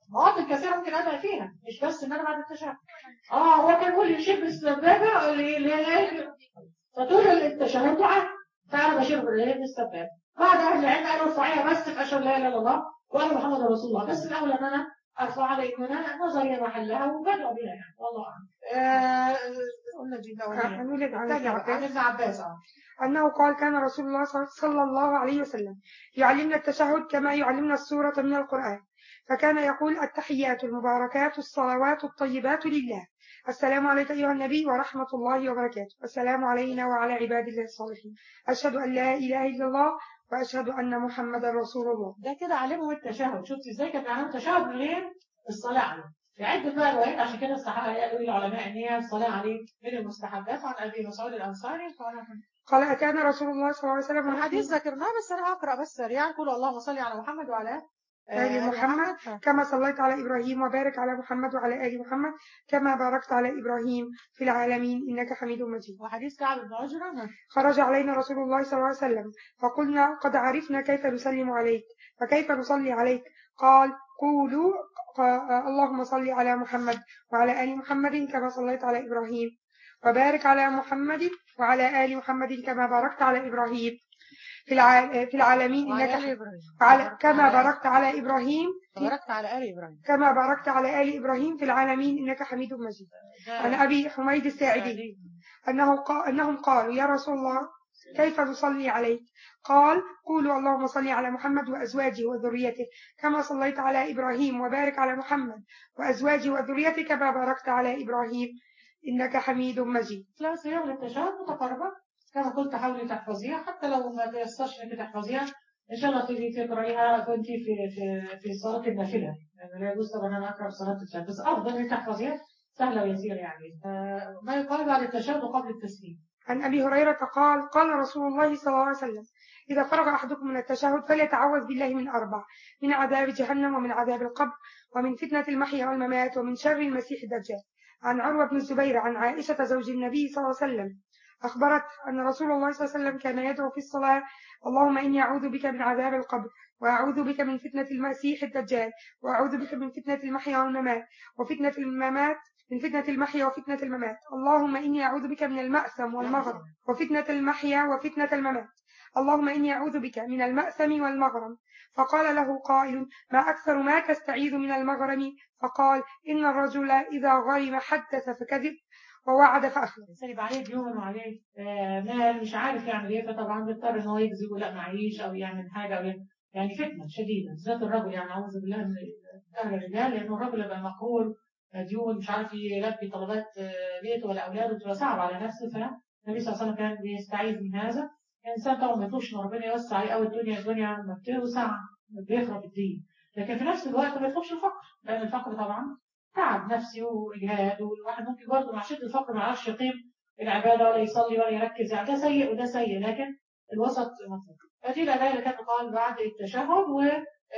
مواطن كثيره ممكن ادعي فيها مش بس ان انا بعد التشهد اه هو كان بيقول لي شيب السبابه ل- ل- فطول التشهد دعاء فانا بشير بالايه بالسبابه بعد اهل العلم قالوا ارفعيها بس في اشهر لا اله الا الله وانا محمد رسول الله بس الاولى ان انا ارفعها لان انا نظري محلها وبدعو بها يعني والله اعلم آه، قلنا دي الاولانيه هنولد عن ابن الثانيه بقى، عن عباس ابن عباس اه أنه قال كان رسول الله صلى الله عليه وسلم يعلمنا التشهد كما يعلمنا السورة من القرآن فكان يقول التحيات المباركات الصلوات الطيبات لله السلام عليك أيها النبي ورحمة الله وبركاته السلام علينا وعلى عباد الله الصالحين أشهد أن لا إله إلا الله وأشهد أن محمدا رسول الله ده كده علمهم التشهد شفت ازاي كان علمهم التشهد من غير الصلاه عليه في عده بقى روايات عشان كده استحق يقول العلماء ان هي الصلاه عليه من المستحبات عن ابي مسعود الانصاري قال قال أتانا رسول الله صلى الله عليه وسلم الحديث ونحن ذكرناه بس انا هقرا بس سريعا قولوا اللهم صل على محمد وعلى آل محمد كما صليت على إبراهيم وبارك على محمد وعلى آل محمد كما باركت على إبراهيم في العالمين إنك حميد مجيد وحديث كعب بن عجرة خرج علينا رسول الله صلى الله عليه وسلم فقلنا قد عرفنا كيف نسلم عليك فكيف نصلي عليك قال قولوا ق- اللهم صل على محمد وعلى آل محمد كما صليت على إبراهيم وبارك على محمد وعلى آل محمد كما باركت على إبراهيم في الع- في العالمين وعلى إنك آل إبراهيم على كما باركت على إبراهيم في باركت على آل إبراهيم كما باركت على آل إبراهيم في العالمين إنك حميد مجيد عن أبي حميد الساعدي أنه قا... أنهم قالوا يا رسول الله كيف نصلي عليك قال قولوا اللهم صل على محمد وأزواجه وذريته كما صليت على إبراهيم وبارك على محمد وأزواجه وذريته كما باركت على إبراهيم إنك حميد مجيد لا صيغ للتشهد متقاربة كما قلت حاولي تحفظيها حتى لو ما تيسرش انك تحفظيها ان شاء الله تيجي تقرايها كنت في في في صلاه النافله يعني لا يجوز طبعا انا اقرا في صلاه التشهد بس افضل انك تحفظيها سهله ويسيره يعني آه، ما يقال بعد التشهد وقبل التسليم عن أبي هريرة قال قال رسول الله صلى الله عليه وسلم إذا فرغ أحدكم من التشهد فليتعوذ بالله من أربع من عذاب جهنم ومن عذاب القبر ومن فتنة المحيا والممات ومن شر المسيح الدجال عن عروة بن الزبير عن عائشة زوج النبي صلى الله عليه وسلم أخبرت أن رسول الله صلى الله عليه وسلم كان يدعو في الصلاة اللهم إني أعوذ بك من عذاب القبر وأعوذ بك من فتنة المسيح الدجال وأعوذ بك من فتنة المحيا والممات وفتنة الممات من فتنة المحيا وفتنة الممات اللهم إني أعوذ بك من المأثم والمغرم وفتنة المحيا وفتنة الممات اللهم إني أعوذ بك من المأثم والمغرم فقال له قائل ما أكثر ما تستعيذ من المغرم فقال إن الرجل إذا غرم حدث فكذب ووعد فأخلف الانسان يبقى عليه ديون وعليه آه، مال مش عارف يعمل ايه فطبعا بيضطر ان هو يكذب ولا معيش او يعمل حاجه او يعمل يعني فتنه شديده بالذات الرجل يعني اعوذ بالله من اهل الرجال لانه الرجل يبقى مقهور ديون مش عارف يلبي طلبات آه، بيته ولا اولاده بتبقى صعبه على نفسه فالنبي صلى الله عليه وسلم كان بيستعيذ من هذا الانسان طبعا ما يطلبش ان ربنا يوسع عليه قوي الدنيا الدنيا ما بتوسع بيخرب الدين لكن في نفس الوقت ما يطلبش الفقر لان الفقر طبعا تعب نفسي واجهاد والواحد ممكن برضه مع شده الفقر ما يعرفش يقيم العباده ولا يصلي ولا يركز يعني ده سيء وده سيء لكن الوسط مطلوب فدي الاداه اللي كانت قال بعد التشهد و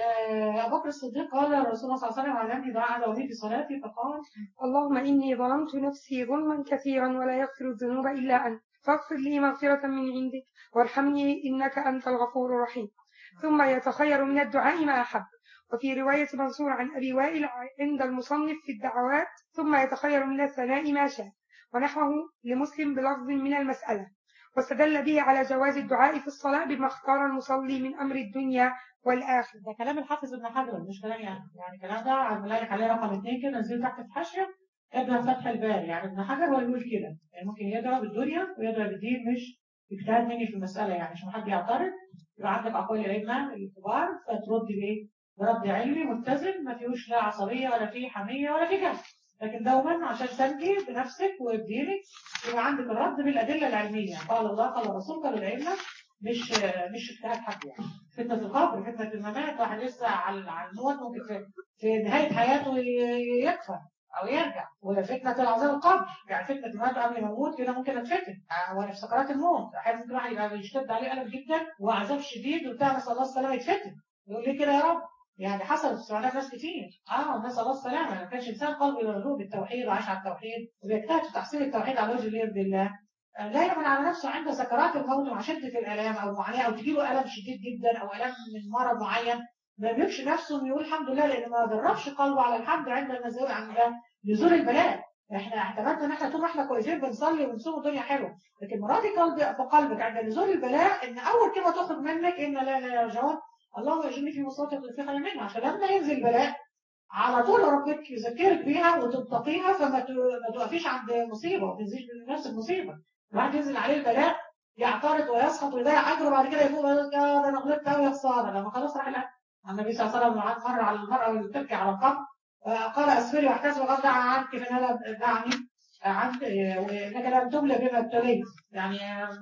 آه، ابو بكر الصديق قال الرسول صلى الله عليه وسلم علمني دعاء ادعو به في صلاتي فقال اللهم إني ظلمت نفسي ظلما كثيرا ولا يغفر الذنوب إلا أنت فاغفر لي مغفرة من عندك وارحمني إنك أنت الغفور الرحيم ثم يتخير من الدعاء ما أحب وفي رواية منصور عن أبي وائل عند المصنف في الدعوات ثم يتخير من الثناء ما شاء ونحوه لمسلم بلفظ من المسألة واستدل به على جواز الدعاء في الصلاة بما اختار المصلي من أمر الدنيا والآخرة ده كلام الحافظ ابن حجر مش كلام يعني يعني كلام ده عامل عليه رقم اثنين كده نزل تحت الحاشيه ابن فتح الباري يعني ابن حجر هو يقول كده يعني ممكن يدعو بالدنيا ويدعو بالدين مش اجتهاد مني في المساله يعني عشان حد يعترض يبقى عندك اقوال الائمه الكبار فترد بايه؟ برد علمي متزن ما فيهوش لا عصبيه ولا فيه حميه ولا فيه جهل لكن دوما عشان تنجي بنفسك وبدينك يبقى عندك الرد بالادله العلميه قال الله قال الرسول قال الائمه مش مش اجتهاد حد يعني فتنة القبر فتنة الممات واحد لسه على على الموت ممكن في, في نهاية حياته ي- يكفر أو يرجع وفتنة العذاب القبر يعني فتنة الموت قبل ما يموت كده ممكن اتفتن آه، وأنا في سكرات الموت أحيانا ممكن واحد يبقى يشتد عليه ألم جدا وعذاب شديد وبتاع نسأل الله السلامة يتفتن يقول ليه كده يا رب يعني حصلت في سعودية ناس كتير اه نسأل الله السلامة ما كانش إنسان قلبه يرغب بالتوحيد وعايش على التوحيد وبيجتهد في تحصيل التوحيد على وجه اللي يرضي الله لا يمن على نفسه عند سكرات الموت مع شدة الآلام أو معاناة أو تجيله ألم شديد جدا أو ألم من مرض معين ما يملكش نفسه انه يقول الحمد لله لان ما دربش قلبه على الحمد عند النزول عند نزول البلاء احنا اعتمدنا ان احنا طول ما احنا كويسين بنصلي ونصوم الدنيا حلوه لكن مراتي قلب في قلبك عند نزول البلاء ان اول كلمه تخرج منك ان لا لا يرجعون اللهم اجرني في مصيبتي في خير منها عشان لما ينزل البلاء على طول ربك يذكرك بيها وتتقيها فما ت- ما توقفيش عند مصيبه ما تنزلش نفس المصيبه الواحد ينزل عليه البلاء يعترض ويسخط ويضيع اجره وبعد كده يفوق يقول يا ده انا غلطت قوي يا خساره لما خلاص راح الاكل النبي صلى الله عليه وسلم مر على المراه اللي بتبكي على القبر قال اسفلي واحتسب غض عنك فان انا دعني عنك وانك لم تملى بما ابتليت يعني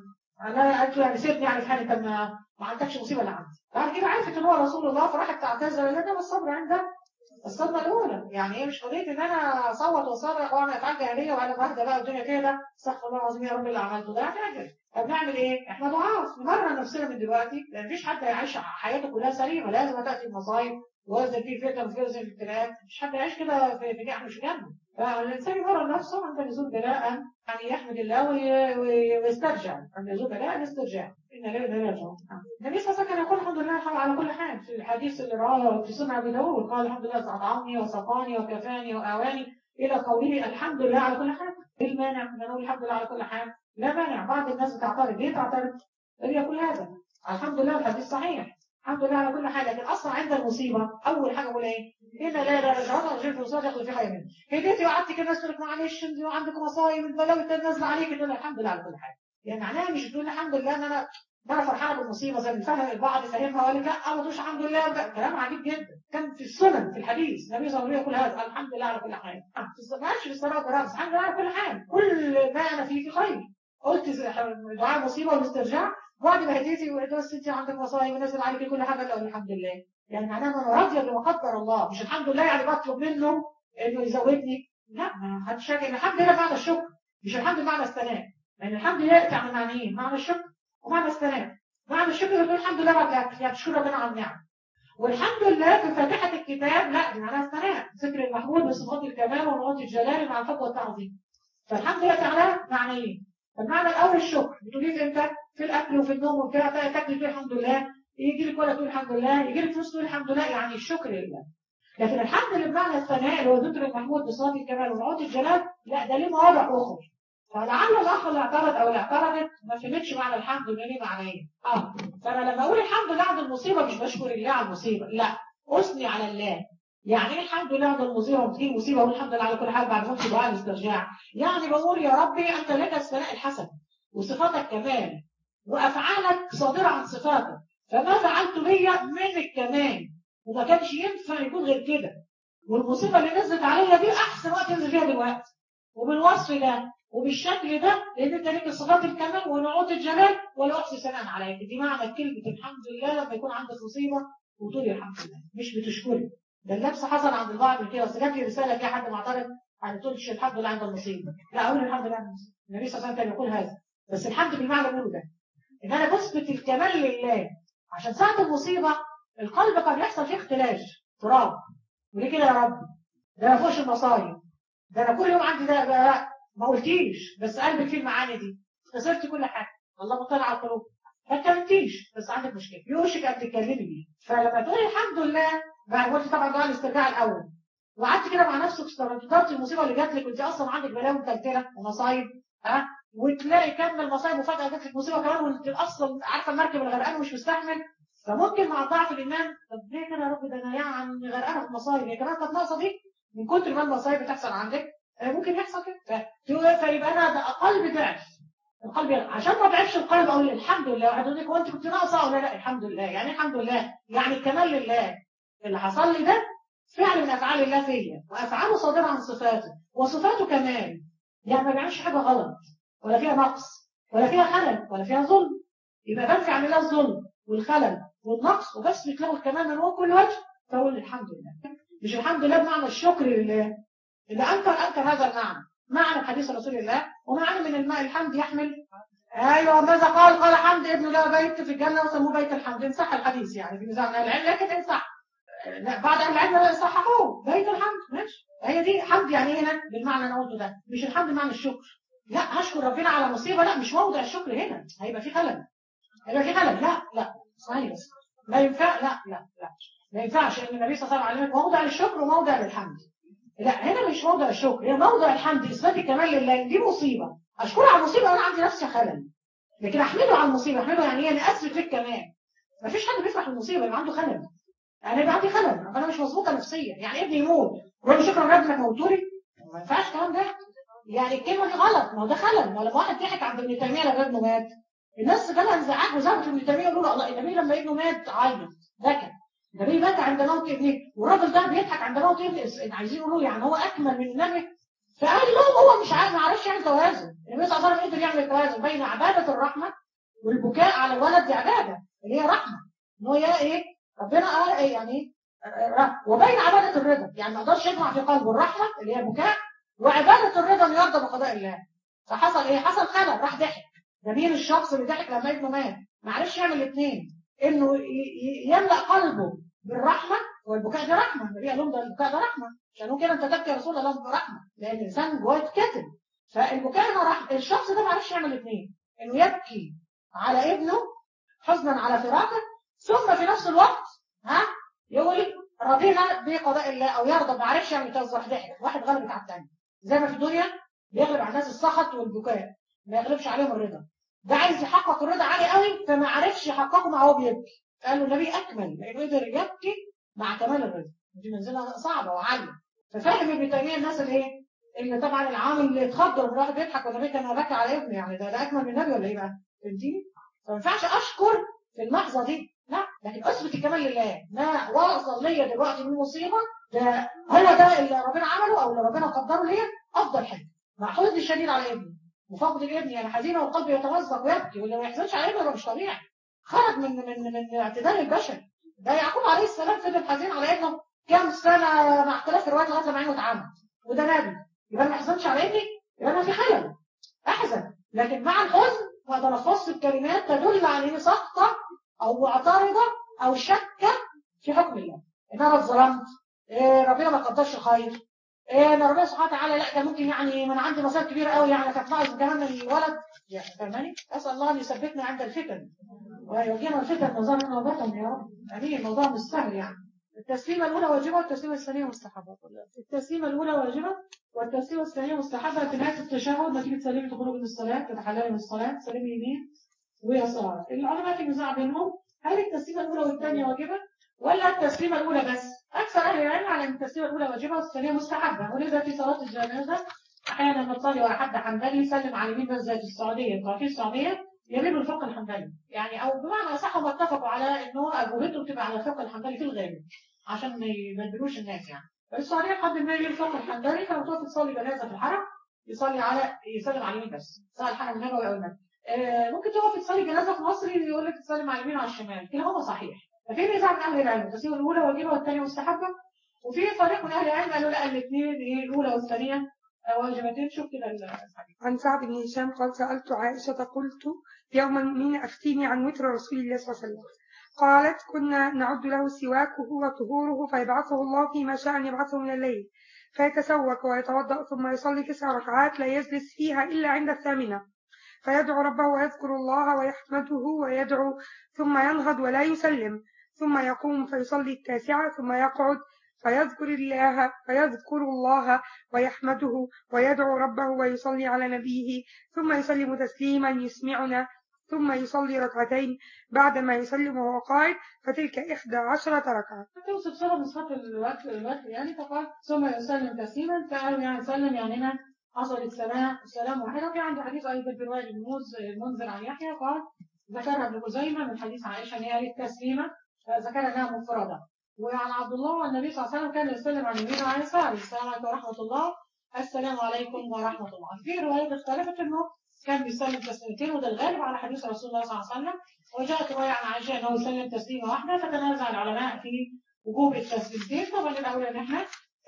انا قلت له يعني سيبني يعني في حالي انت ما ما عندكش مصيبه اللي عندي بعد كده عرفت ان هو رسول الله فراحت تعتذر لان انا الصبر عندها الصدمه الاولى يعني ايه مش قضيه ان انا اصوت واصرخ واعمل افعال جاهليه وانا بهدى بقى الدنيا كده استغفر الله العظيم يا رب اللي عملته ده فاجر طب نعمل ايه؟ احنا ضعاف نمرن نفسنا من دلوقتي لان مفيش حد هيعيش حياته كلها سليمه لازم تاتي المصايب وزن فيه فتن وفيه وزن الابتلاءات مش حد يعيش كده في في جحر مش جنه فالانسان يمرن نفسه عند نزول بلاء يعني يحمد الله وي- وي- ويسترجع عند نزول بلاء الاسترجاع ان لا اله الا الله النبي صلى الله عليه وسلم كان يقول الحمد لله الحمد على كل حال في الحديث اللي رواه في سنن ابي داود قال الحمد لله اطعمني وسقاني وكفاني واواني الى قوله الحمد لله على كل حال ايه المانع من نقول الحمد لله على كل حال لا مانع بعض الناس بتعترض ليه تعترض؟ اللي يقول هذا الحمد لله الحديث صحيح الحمد لله على كل حال لكن اصلا عند المصيبه اول حاجه بقول ايه؟ ان لا لا رجعنا رجعت في مصيبه ياخد في خير منه هديتي وقعدتي كده الناس تقول لك معلش انت وعندك مصايب البلاوي انت نازله عليك تقول الحمد لله على كل حال يعني معناها مش بتقول الحمد لله ان انا ما انا فرحانه بالمصيبه زي ما فهم البعض فاهمها وقال لك لا ما تقولش الحمد لله ده كلام عجيب جدا كان في السنن في الحديث النبي صلى الله عليه وسلم يقول هذا الحمد لله على كل حال ما قالش في الصلاه والرقص الحمد لله على كل حال كل ما انا فيه في خير قلت دعاء مصيبه والاسترجاع بعد ما هديتي بس انت عندك مصايب ونزل عليك كل حاجه تقول الحمد لله يعني معناها انا راضيه بما قدر الله مش الحمد لله يعني بطلب منه انه يزودني لا ما حدش حاجه الحمد لله معنى الشكر مش الحمد لله معنى الثناء لان الحمد لله ياتي على معنيين معنى الشكر ومعنى الثناء معنى الشكر يقول الحمد لله بعد الاكل يعني تشكر ربنا على النعم والحمد لله في فاتحه الكتاب لا دي معناها الثناء ذكر المحمود بصفات الكمال ونقاط الجلال مع الحب والتعظيم فالحمد لله تعالى معنيين المعنى الاول الشكر بتقوليه امتى في الاكل وفي النوم وبتاع تاكل تقول الحمد لله يجي لك ولا تقول الحمد لله يجي لك فلوس تقول الحمد لله يعني الشكر لله لكن الحمد لله بمعنى الثناء اللي هو ذكر المحمود بصفات الكمال ونقاط الجلال لا ده ليه مواضع اخرى فلعل الاخ اللي اعترض او اللي اعترضت ما فهمتش معنى الحمد لله ليه معنى ايه اه فانا لما اقول الحمد لله عند المصيبه مش بشكر الله على المصيبه لا اثني على الله يعني ايه الحمد لله عند المصيبه وتجي مصيبه واقول الحمد لله على كل حال بعد موت دعاء الاسترجاع يعني بقول يا ربي انت لك الثناء الحسن وصفاتك كمال وافعالك صادره عن صفاتك فما فعلت ليا من الكمال وما كانش ينفع يكون غير كده والمصيبه اللي نزلت عليا دي احسن وقت انزل فيها دلوقتي وبالوصف ده وبالشكل ده لان انت ليك صفات الكمال ونعوت الجلال ولا احصي ثناء عليك دي معنى كلمه الحمد لله لما يكون عندك مصيبه وتقولي الحمد لله مش بتشكري ده اللبس حصل عند البعض كده بس جات لي رساله في حد معترض ما تقولش الحمد لله عند المصيبه لا اقول الحمد لله عند المصيبه النبي صلى الله عليه وسلم يقول هذا بس الحمد بالمعنى اللي بقوله ده ان انا بثبت الكمال لله عشان ساعه المصيبه القلب قد يحصل فيه اختلاج تراب وليه كده يا رب ده ما فيهوش المصايب ده انا كل يوم عندي ده, ده ما قلتيش بس قلبك فيه المعاني دي خسرت كل حاجه الله مطلع على القلوب ما اتكلمتيش بس عندك مشكله يوشك ان تتكلمي بيه فلما تقولي الحمد لله بعد قلت طبعا دعاء الاسترجاع الاول وقعدت كده مع نفسك استردت المصيبه اللي جات لك وانت اصلا عندك بلاوي متلتله ومصايب ها وتلاقي كم المصايب وفجاه جات لك مصيبه كمان وانت اصلا عارفه المركب اللي غرقان ومش مستحمل فممكن مع ضعف الايمان طب ليه كده يا رب ده انا يعني غرقانه في مصايب هي كمان كانت ناقصه دي من كتر ما المصايب بتحصل عندك ممكن يحصل كده فيبقى انا ده قلب ضعف القلب يغ... عشان ما ضعفش القلب اقول الحمد لله واحد يقول لك وانت كنت ناقصه ولا لا الحمد لله يعني الحمد لله يعني الكمال لله اللي حصل لي ده فعل من افعال الله فيا وافعاله صادره عن صفاته وصفاته كمال يعني ما بيعملش حاجه غلط ولا فيها نقص ولا فيها خلل ولا فيها ظلم يبقى بنفي عن الله الظلم والخلل والنقص وبثبت له الكمال من هو كل وجه فاقول الحمد لله مش الحمد لله بمعنى الشكر لله اللي انكر انكر هذا المعنى معنى حديث رسول الله ومعنى من الماء الحمد يحمل ايوه ماذا قال قال حمد ابن له بيت في الجنه وسموه بيت الحمد ان صح الحديث يعني في ميزان العلم لكن ان صح بعد اهل العلم صححوه بيت الحمد ماشي هي دي حمد يعني ايه هنا بالمعنى اللي انا قلته ده مش الحمد بمعنى الشكر لا هشكر ربنا على مصيبه لا مش موضع الشكر هنا هيبقى في خلل هيبقى في خلل لا لا صحيح ما ينفع لا لا لا ما ينفعش ان النبي صلى الله عليه وسلم علمك موضع للشكر وموضع للحمد لا هنا مش موضع الشكر هي موضع الحمد اثبات الكمال لله دي مصيبه اشكره على المصيبه وانا عندي نفسي خلل لكن احمده على المصيبه احمده يعني ايه انا اثبت في الكمال ما فيش حد بيفرح بالمصيبه يبقى عنده خلل يعني يبقى عندي خلل انا مش مظبوطه نفسيا يعني ابني يموت رب شكرا يا ابنك موتولي ما ينفعش الكلام ده يعني الكلمه دي غلط ما هو ده خلل ما هو لما واحد ضحك عند ابن تيميه لما ابنه مات الناس جالها انزعاج وزعجت ابن تيميه يقولوا له الله النبي لما ابنه مات عيط بكى النبي بكى عند موت ابنه والراجل ده بيضحك عند موت ابنه عايزين يقولوا يعني هو اكمل من النبي فقال لهم هو مش عارف ما عرفش يعمل توازن النبي صلى الله عليه وسلم قدر يعمل توازن بين عباده الرحمه والبكاء على الولد دي عباده اللي هي رحمه ان هو يا ايه ربنا قال ايه يعني وبين عباده الرضا يعني ما اقدرش يجمع في قلبه الرحمه اللي هي بكاء وعباده الرضا ان يرضى بقضاء الله فحصل ايه حصل خلل راح ضحك ده مين الشخص اللي ضحك لما ابنه مات ما عرفش يعمل الاثنين انه يملا قلبه بالرحمه والبكاء ده رحمه النبي قال لهم ده البكاء ده رحمه عشان كده انت تبكي يا رسول الله برحمه لان الانسان جواه كتم فالبكاء ده رحمه الشخص ده ما عرفش يعمل الاثنين انه يبكي على ابنه حزنا على فراقه ثم في نفس الوقت ها يقول رضينا بقضاء الله او يرضى ما عرفش يعمل توزع ضحك واحد غلبت على الثاني زي ما في الدنيا بيغلب على الناس السخط والبكاء ما يغلبش عليهم الرضا ده عايز يحقق الرضا عالي قوي فما عرفش يحققه مع هو بيبكي قالوا النبي اكمل لانه قدر يبكي مع كمال الرضا دي منزله صعبه وعاليه ففاهم ابن تيميه الناس اللي ايه اللي طبعا العامل اللي اتخضر الواحد بيضحك والنبي كان بكى على ابنه يعني ده, ده اكمل من النبي ولا ايه بقى فهمتيني فما ينفعش اشكر في اللحظه دي لا لكن اثبت الكمال لله ما وصل ليا دلوقتي من مصيبه ده هو ده اللي ربنا عمله او اللي ربنا قدره ليا افضل حاجه مع حزني الشديد على ابني وفقد الابن يعني حزينه والقلب يتمزق ويبكي واللي ما يحزنش على ابنه ده مش طبيعي خرج من من من اعتدال البشر ده يعقوب عليه السلام فضل حزين على ابنه كام سنه مع اختلاف الروايات لغايه لما عينه اتعمى وده نبي يبقى ما يحزنش على ابني يبقى انا في خلل احزن لكن مع الحزن ما تلفظت بكلمات تدل على اني ساقطه او معترضه او شاكه في حكم الله ان انا اتظلمت إيه ربنا ما قدرش خير إيه ان ربنا سبحانه وتعالى لا كان ممكن يعني ما انا عندي مصائب كبيره قوي يعني كانت ناقص كمان الولد يعني فاهماني اسال الله ان يثبتنا عند الفتن ويوجهنا الفتن نظرنا وبطن يا رب امين الموضوع مش سهل يعني التسليمه الاولى واجبه والتسليمه الثانيه مستحبه التسليمه الاولى واجبه والتسليمه الثانيه مستحبه في نهايه التشهد ما تيجي تسلمي تخرجي من الصلاه تتحللي من الصلاه تسلمي يمين ويسار العلماء في نزاع بينهم هل التسليمه الاولى والثانيه واجبه ولا التسليمه الاولى بس اكثر اهل العلم على ان التسليمه الاولى واجبه والثانيه مستحبه ولذا في صلاه الجنازه احيانا بتصلي على حد حنبلي يسلم على اليمين بس زي في السعوديه انتوا عارفين السعوديه يمين الفقه الحنبلي يعني او بمعنى اصح هم اتفقوا على انه اجوبته بتبقى على الفقه الحنبلي في الغالب عشان ما يبدلوش الناس يعني فالسعوديه لحد ما يمين الفقه الحنبلي فلما تقف تصلي جنازه في الحرم يصلي على يسلم على اليمين بس سواء الحرم النبوي او المسجد آه ممكن تقف تصلي جنازه في مصر يقول لك تسلم على اليمين وعلى الشمال كلاهما صحيح ففي نزاع من اهل العلم التسليمه الاولى واجبه والثانيه مستحبه وفي فريق من اهل العلم قالوا لا الاثنين ايه الاولى والثانيه واجبتين شوف كده الحديث عن سعد بن هشام قال سألت عائشة قلت يوما من أفتيني عن وتر رسول الله صلى الله عليه وسلم قالت كنا نعد له سواكه وطهوره فيبعثه الله فيما شاء أن يبعثه من الليل فيتسوك ويتوضأ ثم يصلي تسع ركعات لا يجلس فيها إلا عند الثامنة فيدعو ربه ويذكر الله ويحمده ويدعو ثم ينهض ولا يسلم ثم يقوم فيصلي التاسعة ثم يقعد فيذكر الله فيذكر الله ويحمده ويدعو ربه ويصلي على نبيه ثم يسلم تسليما يسمعنا ثم يصلي ركعتين بعدما يسلم وهو قاعد فتلك إحدى عشرة ركعة توصف صلاة من صلاة الوقت الوقت يعني فقال ثم يسلم تسليما فقالوا يعني سلم يعني هنا حصل السلام السلام واحدة في عنده حديث أيضا في رواية المنذر عن يحيى قال ذكرها ابن خزيمة من حديث عائشة أن هي قالت تسليمة ذكر انها مفردة وعن عبد الله والنبي صلى الله عليه وسلم كان يسلم عن يمينه وعن يساره السلام عليكم ورحمة الله السلام عليكم ورحمة الله في روايات اختلفت انه كان بيسلم تسليمتين وده الغالب على حديث رسول الله صلى الله عليه وسلم وجاءت رواية عن عائشة انه يسلم تسليمة واحدة فتنازع العلماء في وجوب التسليمتين طبعا الاولى ان احنا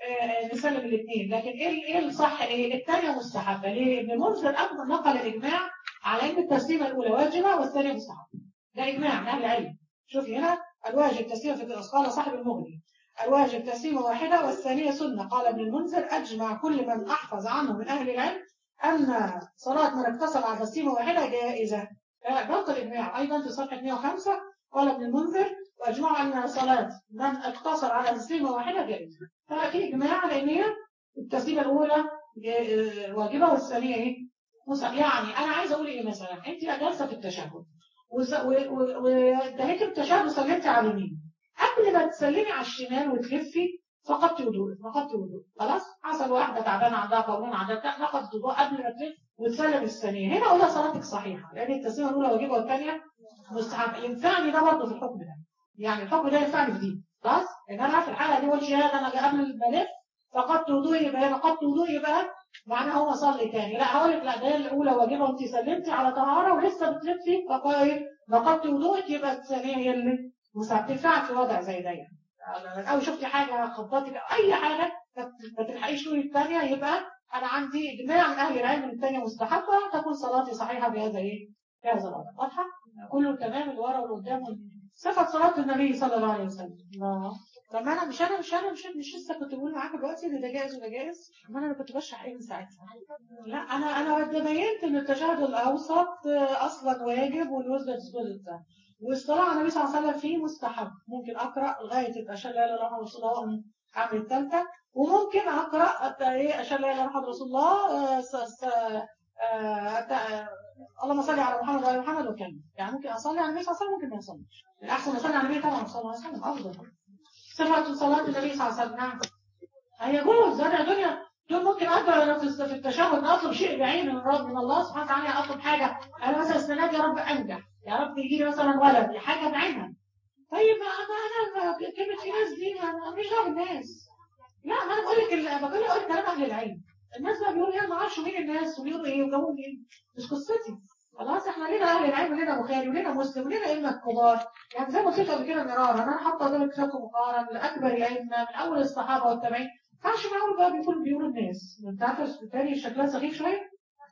آه نسلم الاثنين لكن ايه ايه الصح ايه الثانيه مستحبه ليه ابن منذر ايضا نقل الاجماع على ان التسليمه الاولى واجبه والثانيه مستحبه ده اجماع من اهل العلم شوفي هنا الواجب تسليمه في قال صاحب المغني الواجب تسليمه واحده والثانيه سنه قال ابن المنذر اجمع كل من احفظ عنه من اهل العلم ان صلاه من اقتصر على تسليمه واحده جائزه باقي الاجماع ايضا في صفحه 105 قال ابن المنذر واجمعوا ان صلاه من اقتصر على تسليمه واحده جائزه ففي اجماع لان هي التسليمه الاولى آه، واجبه والثانيه ايه؟ مس- يعني انا عايزه اقول ايه مثلا انت جالسه في التشهد وز- و- و- وانتهيتي التشهد وسلمتي على اليمين قبل ما تسلمي على الشمال وتلفي فقدت وضوءك فقدت وضوء خلاص حصل واحده تعبانه عندها قولون عندها بتاع فقدت وضوء قبل ما تلف وتسلم الثانيه هنا اقولها صلاتك صحيحه لان التسليمه الاولى واجبه والثانيه مستحب ينفعني ده برضه في الحكم ده يعني الحكم ده ينفعني في دي خلاص ان انا في الحاله دي اقول شهاده انا قبل ما الف فقدت وضوءي يبقى انا فقدت وضوءي يبقى معناها هو صلي تاني لا هقول لك لا ده الاولى واجبه وانت سلمتي على طهاره ولسه بتلفي فقايل نقضت وضوءك يبقى الثانيه هي اللي مساعد تنفع في وضع زي ده يعني او شفتي حاجه خبطتك او اي حاجه ما ما تلحقيش تقولي الثانيه يبقى انا عندي اجماع من اهل العلم ان الثانيه مستحبه تكون صلاتي صحيحه بهذا ايه؟ بهذا الوضع واضحه؟ كله تمام اللي ورا واللي قدام صفه صلاه النبي صلى الله عليه وسلم الله طب ما انا مش انا مش انا مش مش لسه كنت بقول معاك دلوقتي ان ده جائز وده جائز ما انا كنت بشرح ايه من ساعتها لا انا انا بينت ان التشهد الاوسط آه، اصلا واجب والوزن تسجد ده والصلاه على النبي صلى الله عليه وسلم فيه مستحب ممكن اقرا لغايه اشهد لا اله الا الله رسول الله وأقوم اعمل الثالثه وممكن اقرا أت- ايه اشهد لا اله الا الله رسول الله آه، س- س- آه، أت- آه، اللهم صل على محمد وعلى محمد وكمل يعني ممكن اصلي على النبي صلى الله عليه وسلم ممكن ما اصليش الاحسن اصلي على النبي طبعا صلى الله عليه وسلم افضل صفه صلاه النبي صلى الله عليه وسلم نعم هي جوز انا دنيا دول ممكن ادعو لو في في التشهد اطلب شيء بعينه من رب من الله سبحانه وتعالى اطلب حاجه انا مثلا السنه دي يا رب انجح يا رب يجي لي مثلا ولد حاجه بعينها طيب ما انا انا كلمه في ناس دي ما انا مش دعوه بالناس لا ما انا بقول لك ال- بقول لك كلام اهل العلم الناس بقى بيقولوا ايه ما اعرفش مين الناس وبيقولوا ايه وجابوا مين مش قصتي خلاص احنا لينا اهل العلم ولينا بخاري ولينا مسلم ولينا ائمه كبار يعني زي ما قلت لك قبل كده مرارا انا حاطه قدام كتابكم مقارن لاكبر الائمه من اول الصحابه والتابعين ما ينفعش معقول بقى بيكونوا بيقولوا الناس انت عارفه بالتالي شكلها سخيف شويه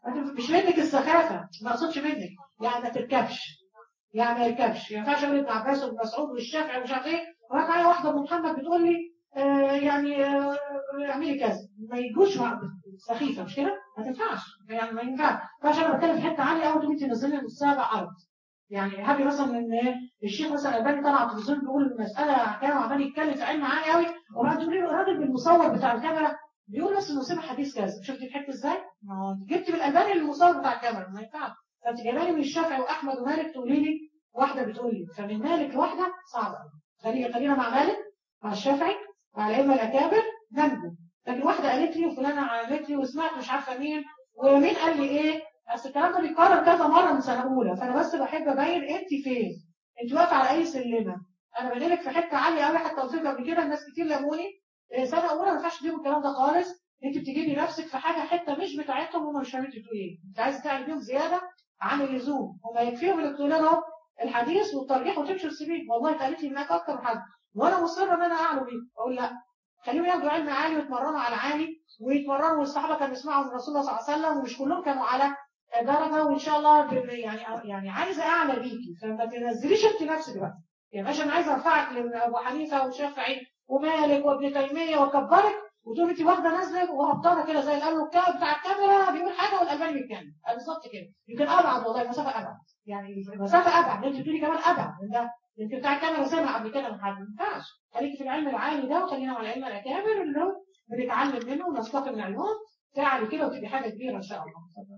مش منك السخافه ما اقصدش منك يعني ما تركبش يعني ما يركبش ما ينفعش اقول ابن عباس وابن مسعود والشافعي ومش عارف ايه وراك معايا واحده ام محمد بتقول لي آه يعني آه اعملي كذا ما يجوش مع سخيفه مش كده؟ ما تنفعش يعني ما ينفعش ما ينفعش انا بتكلم في حته عاليه قوي تقومي تنزلي نص ساعه ارض يعني هابي مثلا ان إيه؟ الشيخ مثلا الالباني طلع على التلفزيون بيقول المساله كان عمال يتكلم في علم عالي قوي وبعدين تقولي له الراجل بالمصور بتاع الكاميرا بيقول بس انه سمع حديث كذا شفتي الحته ازاي؟ ما هو أنت جبت بالالباني المصور بتاع الكاميرا ما ينفعش فانت جايباني من الشافعي واحمد ومالك تقولي لي واحده بتقول لي فمن مالك لواحده صعبه قوي خلينا خلينا مع مالك مع الشافعي مع الائمه الاكابر ننجو لكن واحده قالت لي وفلانه قالت لي وسمعت مش عارفه مين ومين قال لي ايه اصل الكلام ده بيتكرر كذا مره من سنه اولى فانا بس بحب ابين انت فين انت واقفه على اي سلمه انا بنقلك في حته عاليه قوي حتى قلت لك قبل كده الناس كتير لموني إيه، سنه اولى ما ينفعش تجيبوا الكلام ده خالص انت بتجيبي نفسك في حاجه حته مش بتاعتهم هم مش فاهمين انت بتقولي ايه انت عايز تعمل بيهم زياده عن اللزوم هم يكفيهم انك تقول لهم الحديث والترجيح وتمشي السبيل والله اتقالت لي هناك اكتر من حد وانا مصره ان انا اعلو بيه اقول لا خليهم ياخدوا علم عالي ويتمرنوا على عالي ويتمرنوا والصحابه كانوا يسمعوا من رسول الله صلى الله عليه وسلم ومش كلهم كانوا على درجه وان شاء الله ب- يعني يعني عايزه اعلى بيكي فما تنزليش انت نفسك بقى يعني باشا انا عايزه ارفعك لابو حنيفه وشافعي ومالك وابن تيميه واكبرك وتقوم انت واخده نازله وهبطانه كده زي اللي قالوا الكا- بتاع الكاميرا بيقول حاجه والالباني بيتكلم بالظبط كده يمكن ابعد والله المسافه ابعد يعني المسافه ابعد انت بتقولي كمان ابعد من ده يمكن بتاع الكاميرا سمع قبل كده من حد ما ينفعش خليكي في العلم العالي ده وخلينا مع العلم الاكابر اللي هو بنتعلم منه ونستقي من علمهم تعالي كده وتبقي حاجه كبيره ان شاء الله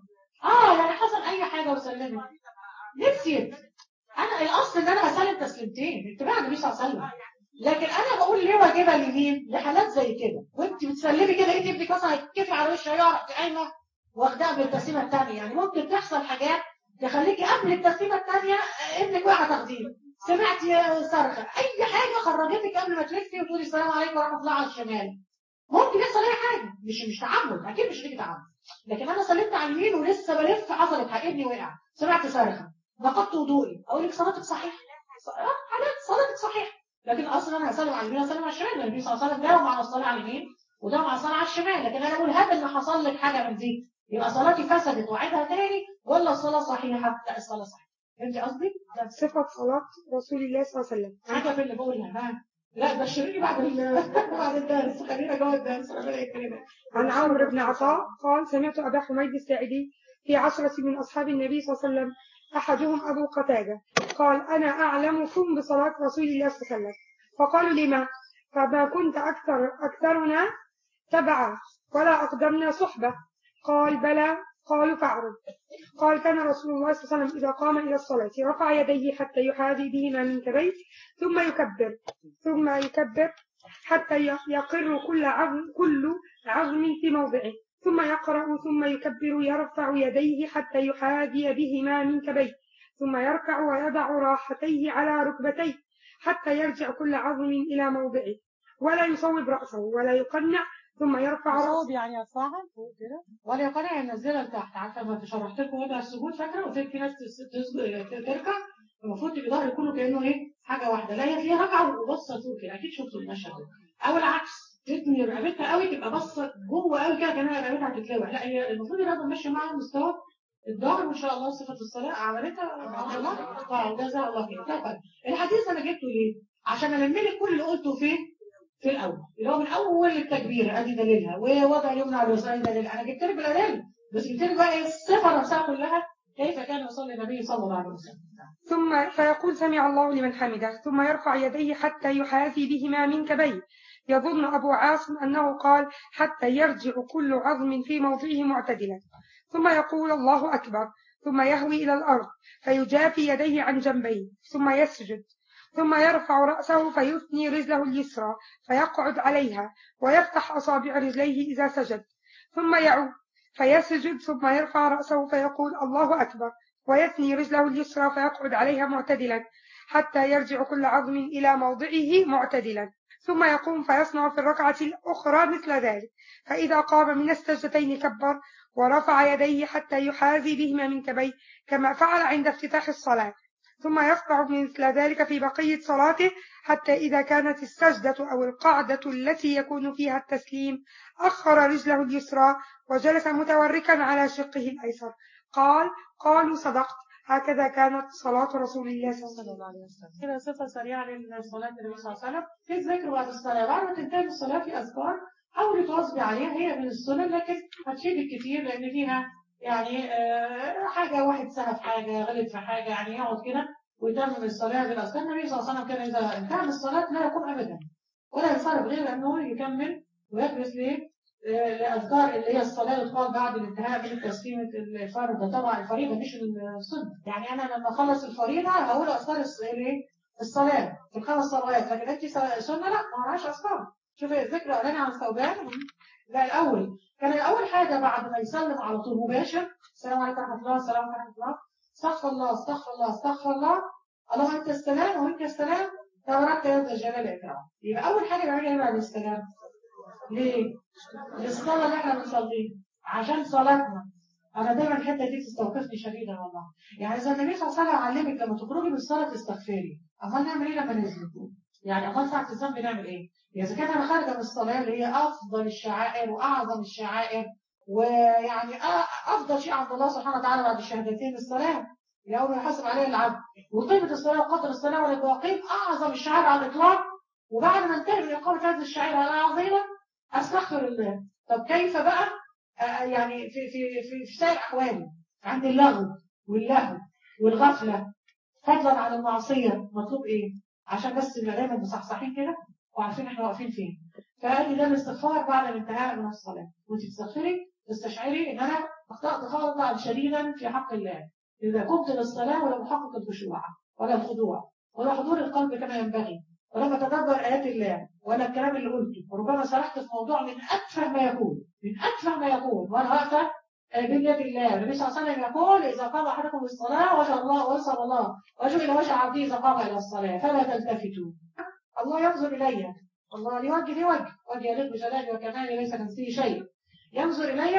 اه يعني حصل اي حاجه وسلمت نسيت انا الاصل ان انا بسلم تسليمتين اتباع النبي صلى الله عليه وسلم لكن انا بقول ليه واجبه لمين لحالات زي كده وانت بتسلمي كده انت ابنك مثلا هيتكفي على وش يعرف قايمه واخدها بالتسليمه الثانيه يعني ممكن تحصل حاجات تخليكي قبل التسليمه الثانيه ابنك وقع تقدير سمعتي صرخه اي حاجه خرجتك قبل ما تلفي وتقولي السلام عليكم ورحمه الله على الشمال ممكن يحصل اي حاجه مش مش تعمد اكيد مش هتيجي تعمد لكن انا سلمت على اليمين ولسه بلف حصلت حاجه ابني وقع سمعت صرخه نقضت وضوئي اقول لك صلاتك صحيحه ص- آه، حالات صلاتك صحيحه لكن اصلا انا هسلم على اليمين هسلم على الشمال لان النبي صلى الله عليه وسلم داوم على الصلاه على اليمين وداوم على الصلاه على الشمال لكن انا اقول هات ان حصل لك حاجه من دي يبقى صلاتي فسدت واعيدها تاني ولا الصلاه صحيحه لا الصلاه صحيحه فهمتي قصدي؟ صفة صلاة رسول الله صلى الله عليه وسلم حاجه في اللي بقولها ها لا بشريني بعد ال- بعد الدرس خلينا جوه الدرس ربنا يكرمك عن عمرو بن عطاء قال سمعت أبا حميد الساعدي في عشرة من أصحاب النبي صلى الله عليه وسلم أحدهم أبو قتادة فقال أنا أعلمكم بصلاة رسول الله صلى الله عليه وسلم فقالوا لما فما كنت أكثر أكثرنا تبعا ولا أقدمنا صحبة قال بلى قالوا فاعرض قال كان رسول الله صلى الله عليه وسلم إذا قام إلى الصلاة رفع يديه حتى يحاذي بهما من كبيه ثم يكبر ثم يكبر حتى يقر كل عظم كل عظم في موضعه ثم يقرأ ثم يكبر يرفع يديه حتى يحاذي بهما من كبيه ثم يركع ويضع راحتيه على ركبتيه حتى يرجع كل عظم إلى موضعه ولا يصوب رأسه ولا يقنع ثم يرفع رأسه صوب يعني يرفعها فوق كده ولا يقنع ينزلها لتحت عارفه ما شرحت لكم وضع السجود فاكره قلت لك في ناس تس- تسجد- تركع المفروض تبقى ظهر كله كانه ايه حاجه واحده لا هي فيها ركعه وبصه فوق كده اكيد شفتوا المشهد ده او العكس تتني رقبتها قوي تبقى بصه جوه قوي كده كانها رقبتها هتتلوح لا هي المفروض الرقبه ماشيه مع مستوى الظهر وان شاء الله صفه الصلاه عملتها عبد الله اه جزاء الله خير طيب الحديث انا جبته ليه؟ عشان الم لك كل اللي قلته فين؟ في الاول اللي هو من اول التكبير ادي دليلها ووضع اليمنى على اليسرى ادي دليل انا جبت لك الادله بس جبت لك بقى ايه الصفه نفسها كلها كيف كان يصلي النبي صلى الله عليه وسلم ثم فيقول سمع الله لمن حمده ثم يرفع يديه حتى يحاذي بهما من كبيه يظن أبو عاصم أنه قال حتى يرجع كل عظم في موضعه معتدلا ثم يقول الله أكبر ثم يهوي إلى الأرض فيجافي يديه عن جنبيه ثم يسجد ثم يرفع رأسه فيثني رجله اليسرى فيقعد عليها ويفتح أصابع رجليه إذا سجد ثم يعود فيسجد ثم يرفع رأسه فيقول الله أكبر ويثني رجله اليسرى فيقعد عليها معتدلا حتى يرجع كل عظم إلى موضعه معتدلا ثم يقوم فيصنع في الركعة الأخرى مثل ذلك فإذا قام من السجدتين كبر ورفع يديه حتى يحاذي بهما من كبيه كما فعل عند افتتاح الصلاة ثم يصنع مثل ذلك في بقية صلاته حتى إذا كانت السجدة أو القعدة التي يكون فيها التسليم أخر رجله اليسرى وجلس متوركا على شقه الأيسر قال قالوا صدقت هكذا كانت صلاة رسول الله صلى الله عليه وسلم صلى الله عليه وسلم كده صفه سريعه لصلاه النبي صلى الله عليه وسلم في الذكر بعد الصلاه بعد ما تنتهي الصلاه في اذكار حاولي تواظبي عليها هي من السنن لكن هتفيدك كتير لان فيها يعني آه، حاجه واحد سهى في حاجه غلط في حاجه يعني يقعد كده ويتمم الصلاه بالاذكار النبي صلى الله عليه وسلم كان اذا انتهى من الصلاه لا يقوم ابدا ولا ينصرف غير انه يكمل ويجلس ليه آه، لأذكار اللي هي الصلاة اللي تقال بعد الانتهاء من تسليمة الفرد طبعا الفريضة مش السنة يعني أنا لما أخلص الفريضة هقول أذكار الص- الإيه؟ الصلاة في الخمس صلوات لكن أنت س- سنة لا ما لهاش أذكار شوفي الذكر قالنا عن ثوبان لا الأول كان الأول حاجة بعد ما يسلم على طول مباشر السلام عليكم ورحمة الله السلام عليكم ورحمة الله استغفر الله استغفر الله استغفر الله اللهم أنت السلام ومنك السلام تبارك يا ذا الجلال والإكرام يبقى أول حاجة بعملها بعد السلام ليه؟ للصلاة اللي احنا بنصليها عشان صلاتنا أنا دايما الحتة دي تستوقفني شديدا والله يعني إذا النبي صلى الله عليه وسلم علمك لما تخرجي من الصلاة تستغفري أمال نعمل إيه لما ننزل؟ يعني أمال ساعة الذنب نعمل إيه؟ إذا كانت أنا خارجة من الصلاة اللي هي أفضل الشعائر وأعظم الشعائر ويعني أ- أفضل شيء عند الله سبحانه وتعالى بعد الشهادتين الصلاة يوم يحاسب عليه العبد وقيمة الصلاة وقدر الصلاة والإبراقيم أعظم الشعائر على الإطلاق وبعد ما انتهي من إقامة هذه الشعائر العظيمة أستغفر الله طب كيف بقى آه، يعني في في في, في سائر أحوالي عند اللغو واللهو والغفلة فضلا عن المعصية مطلوب إيه؟ عشان بس نبقى دايما مصحصحين كده وعارفين إحنا واقفين فين فقال لي ده الاستغفار بعد الانتهاء من الصلاة وأنت تستغفري تستشعري إن أنا أخطأت خطأ شديدا في حق الله إذا قمت للصلاة ولم أحقق الخشوع ولا الخضوع ولا حضور القلب كما ينبغي ولم أتدبر آيات الله ولا الكلام اللي قلته وربما سرحت في موضوع من أتفه ما يكون من أتفه ما يكون وأنا واقفة آه، بين يد الله النبي صلى الله عليه وسلم يقول إذا قام أحدكم الصلاة وجه الله ويسر الله وجه إلى وجه عبده إذا قام إلى الصلاة فلا تلتفتوا الله ينظر إلي الله لي وجه لي وجه وجه يليق بجلالي وكمالي ليس كمثله شيء ينظر إلي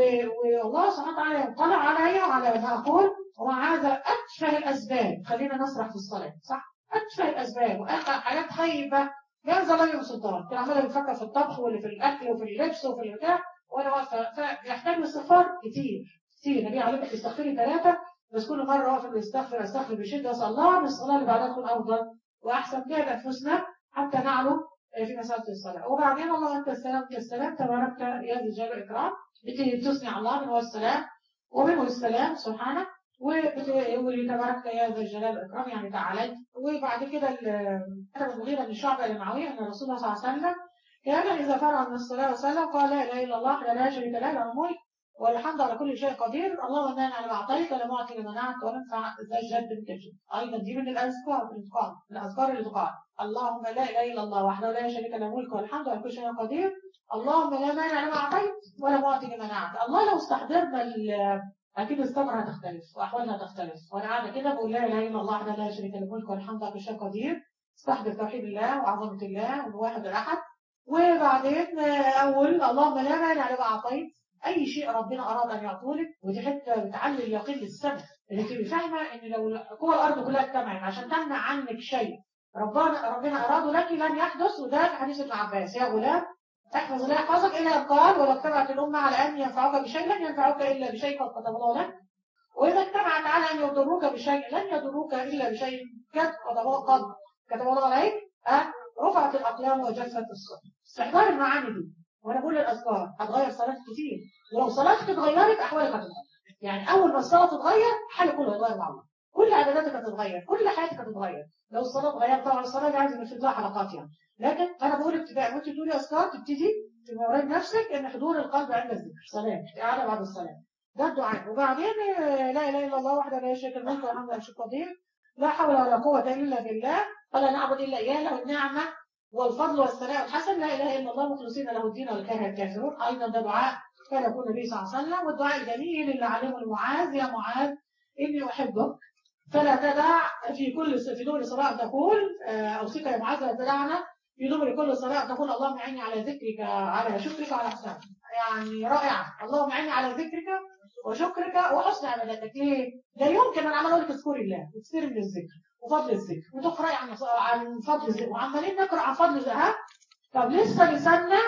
و- والله سبحانه وتعالى يطلع علي وعلى ما أقول ومع هذا أتفه الأسباب خلينا نسرح في الصلاة صح؟ أتفه الأسباب وأخر حاجات خايبة لا ينزل الله من سلطان كان عمال بيفكر في الطبخ واللي في الأكل وفي اللبس وفي البتاع وأنا واقفة فيحتاج الاستغفار كتير كتير النبي علمك تستغفري ثلاثة بس كل مرة واقفة بستغفر أستغفر بشدة أسأل الله من الصلاة اللي بعدها تكون أفضل وأحسن بها أنفسنا حتى نعلو في مسألة الصلاة وبعدين الله أنت السلام أنت السلام تبارك يا ذي الجلال والإكرام بتثني على الله من هو السلام ومنه السلام سبحانه ويقول تبارك يا ذا الجلال والإكرام يعني تعالى وبعد كده كتب المغيرة بن شعبة إلى معاوية أن الرسول صلى الله عليه وسلم كان إذا فرغ من الصلاة وسلم قال لا إله إلا الله لا شريك له له الملك والحمد على كل شيء قدير اللهم لا على ما أعطيت ولا معطي لما منعت ولا ينفع ذا الجد منك الجد أيضا دي من الأذكار اللي تقال الأذكار اللي تقال اللهم لا إله إلا الله وحده لا شريك له الملك والحمد على كل شيء قدير اللهم لا مانع لما أعطيت ولا معطي لما منعت الله لو استحضرنا أكيد الثمرة هتختلف وأحوالها هتختلف وأنا قاعدة كده بقول لا إله إلا الله وحده لا شريك له الملك والحمد على كل شيء قدير استحضر توحيد الله وعظمة الله والواحد الأحد وبعدين أقول اللهم لا مانع لما أعطيت أي شيء ربنا أراد أن يعطولك ودي حتة بتعلي اليقين للسمع اللي تبقي فاهمة إن لو قوى الأرض كلها اجتمعت عشان تمنع عنك شيء ربنا ربنا أراده لك لن يحدث وده في حديث ابن عباس يا غلام احفظ الله يحفظك إلا قال ولو اجتمعت الأمة على أن ينفعوك بشيء لن ينفعوك إلا بشيء قد كتب الله لك وإذا اجتمعت على أن يضروك بشيء لن يضروك إلا بشيء قد كتب الله عليك أه؟ رفعت الأقلام وجفت الصحف استحضار المعاني دي وانا بقول الاذكار هتغير صلاه كتير ولو صلاتك اتغيرت احوالك هتتغير يعني اول ما الصلاه تتغير حالك كله هيتغير مع الله كل عباداتك هتتغير كل حياتك هتتغير لو الصلاه اتغيرت طبعا الصلاه دي عايزه نفرد لها حلقات يعني لكن انا بقول ابتداء وانت تقولي اذكار تبتدي تبقى قريب نفسك ان حضور القلب عند الذكر صلاه قاعده بعد الصلاه ده الدعاء وبعدين لا اله الا الله وحده لا شريك له والحمد لله قدير لا حول ولا قوه الا بالله ولا نعبد الا اياه له النعمه والفضل والثناء الحسن لا اله الا الله مخلصين له الدين والكافر الكافرون ايضا ده دعاء كان يقول النبي صلى الله عليه وسلم والدعاء الجميل اللي علمه المعاذ يا معاذ اني احبك فلا تدع في كل في دبر صلاه تقول اوصيك يا معاذ لا تدعنا في دبر كل صلاه تقول اللهم اعني على ذكرك على شكرك وعلى حسنك يعني رائعه اللهم اعني على ذكرك وشكرك وحسن عبادتك ليه؟ لا يمكن انا عمال اقول لك اذكري الله اكثري من الذكر وفضل الذكر وتقراي عن عن فضل الذكر وعمالين نقرا عن فضل الذكر ها طب لسه لساننا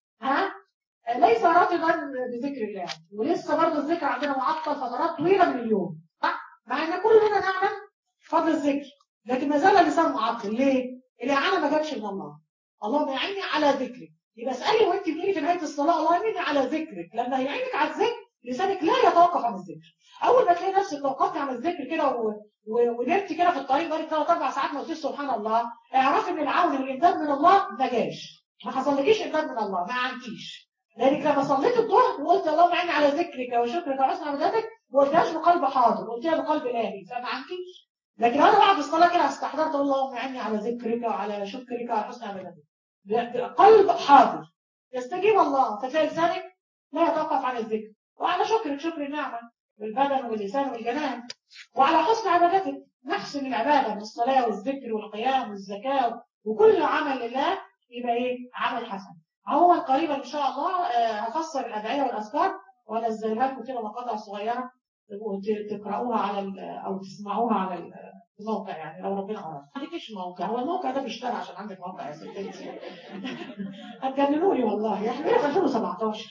ها ليس رافضا بذكر الله ولسه برضه الذكر عندنا معطل فترات طويله من اليوم مع ان كلنا نعلم فضل الذكر لكن ما زال اللسان معطل ليه؟ الاعانه ما جاتش من الله اللهم اعني على ذكرك يبقى اسالي وانت بتقولي في نهايه الصلاه الله يعينك على ذكرك لما يعينك على الذكر لسانك لا يتوقف عن الذكر اول ما تلاقي نفسك توقفتي عن الذكر كده و... ونمت كده في الطريق بقالك ثلاث اربع ساعات ما قلتيش سبحان الله اعرفي ان العون والامداد من الله ما جاش ما حصلكيش امداد من الله ما عندكيش لانك لما صليت الظهر وقلت اللهم اعني على ذكرك وشكرك وحسن عبادتك ما قلتهاش بقلب حاضر قلتها بقلب لاهي فما عندكيش لكن انا بعد الصلاه كده استحضرت اللهم اعني على ذكرك وعلى شكرك وعلى حسن عبادتك بقلب حاضر يستجيب الله فتلاقي لسانك لا يتوقف عن الذكر وعلى شكرك شكر النعمة بالبدن واللسان والجنان وعلى حسن عبادتك نحسن العبادة من الصلاة والذكر والقيام والزكاة وكل عمل لله يبقى ايه عمل حسن عموما قريبا ان شاء الله هفسر الادعية والاذكار وانزلها لكم كده مقاطع صغيرة تقرأوها على او تسمعوها على الموقع يعني لو ربنا أراد ما عندكش موقع هو الموقع ده بيشتغل عشان عندك موقع يا ستي هتجننوني والله احنا في 2017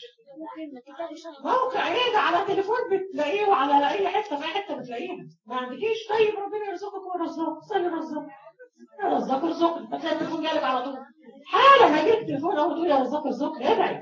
موقع ايه ده على تليفون بتلاقيه وعلى اي حته في اي حته بتلاقيها ما عندكيش طيب ربنا يرزقك ويرزقك صلي رزقك يا رزاق ارزقني هتلاقي التليفون جالك على طول حالا هيجيب التليفون اهو تقول يا رزاق ارزقني ادعي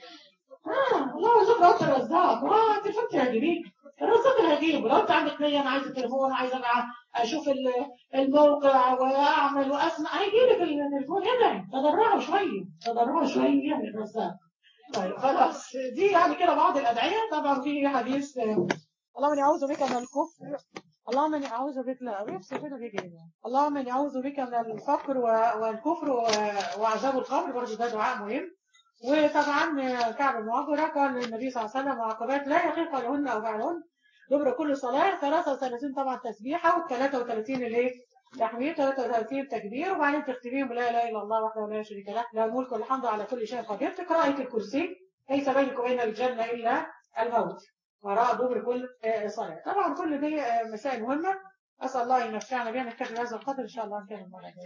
اه الله يرزقك وانت الرزاق اه التليفون هيجيبيك الرزاق اللي هجيبه لو انت عندك نيه انا عايز التليفون عايز ابقى اشوف الموقع واعمل واسمع هيجي لك التليفون ادعي تضرعوا شويه تضرعوا شويه يعني الرزاق طيب خلاص دي يعني كده بعض الادعيه طبعا في حديث اللهم اني اعوذ بك من الكفر اللهم اني اعوذ بك لا بيفصل كده بيجي اللهم اني اعوذ بك من الفقر والكفر وعذاب القبر برضه ده دعاء مهم وطبعا كعب بن عجرة قال للنبي صلى الله عليه وسلم وعقبات لا يحيق لهن او بعدهن دبر كل صلاة 33 طبعا تسبيحة و33 الايه تحميد 33 تكبير وبعدين تختميهم بلا اله الا الله وحده لا شريك له له الملك والحمد على كل شيء قدير تقرأ آية الكرسي ليس بينك وبين الجنة إلا الموت وراء دبر كل صلاة طبعا كل دي مسائل مهمة أسأل الله أن ينفعنا بها نكتفي بهذا القدر إن شاء الله نكمل المرة الجاية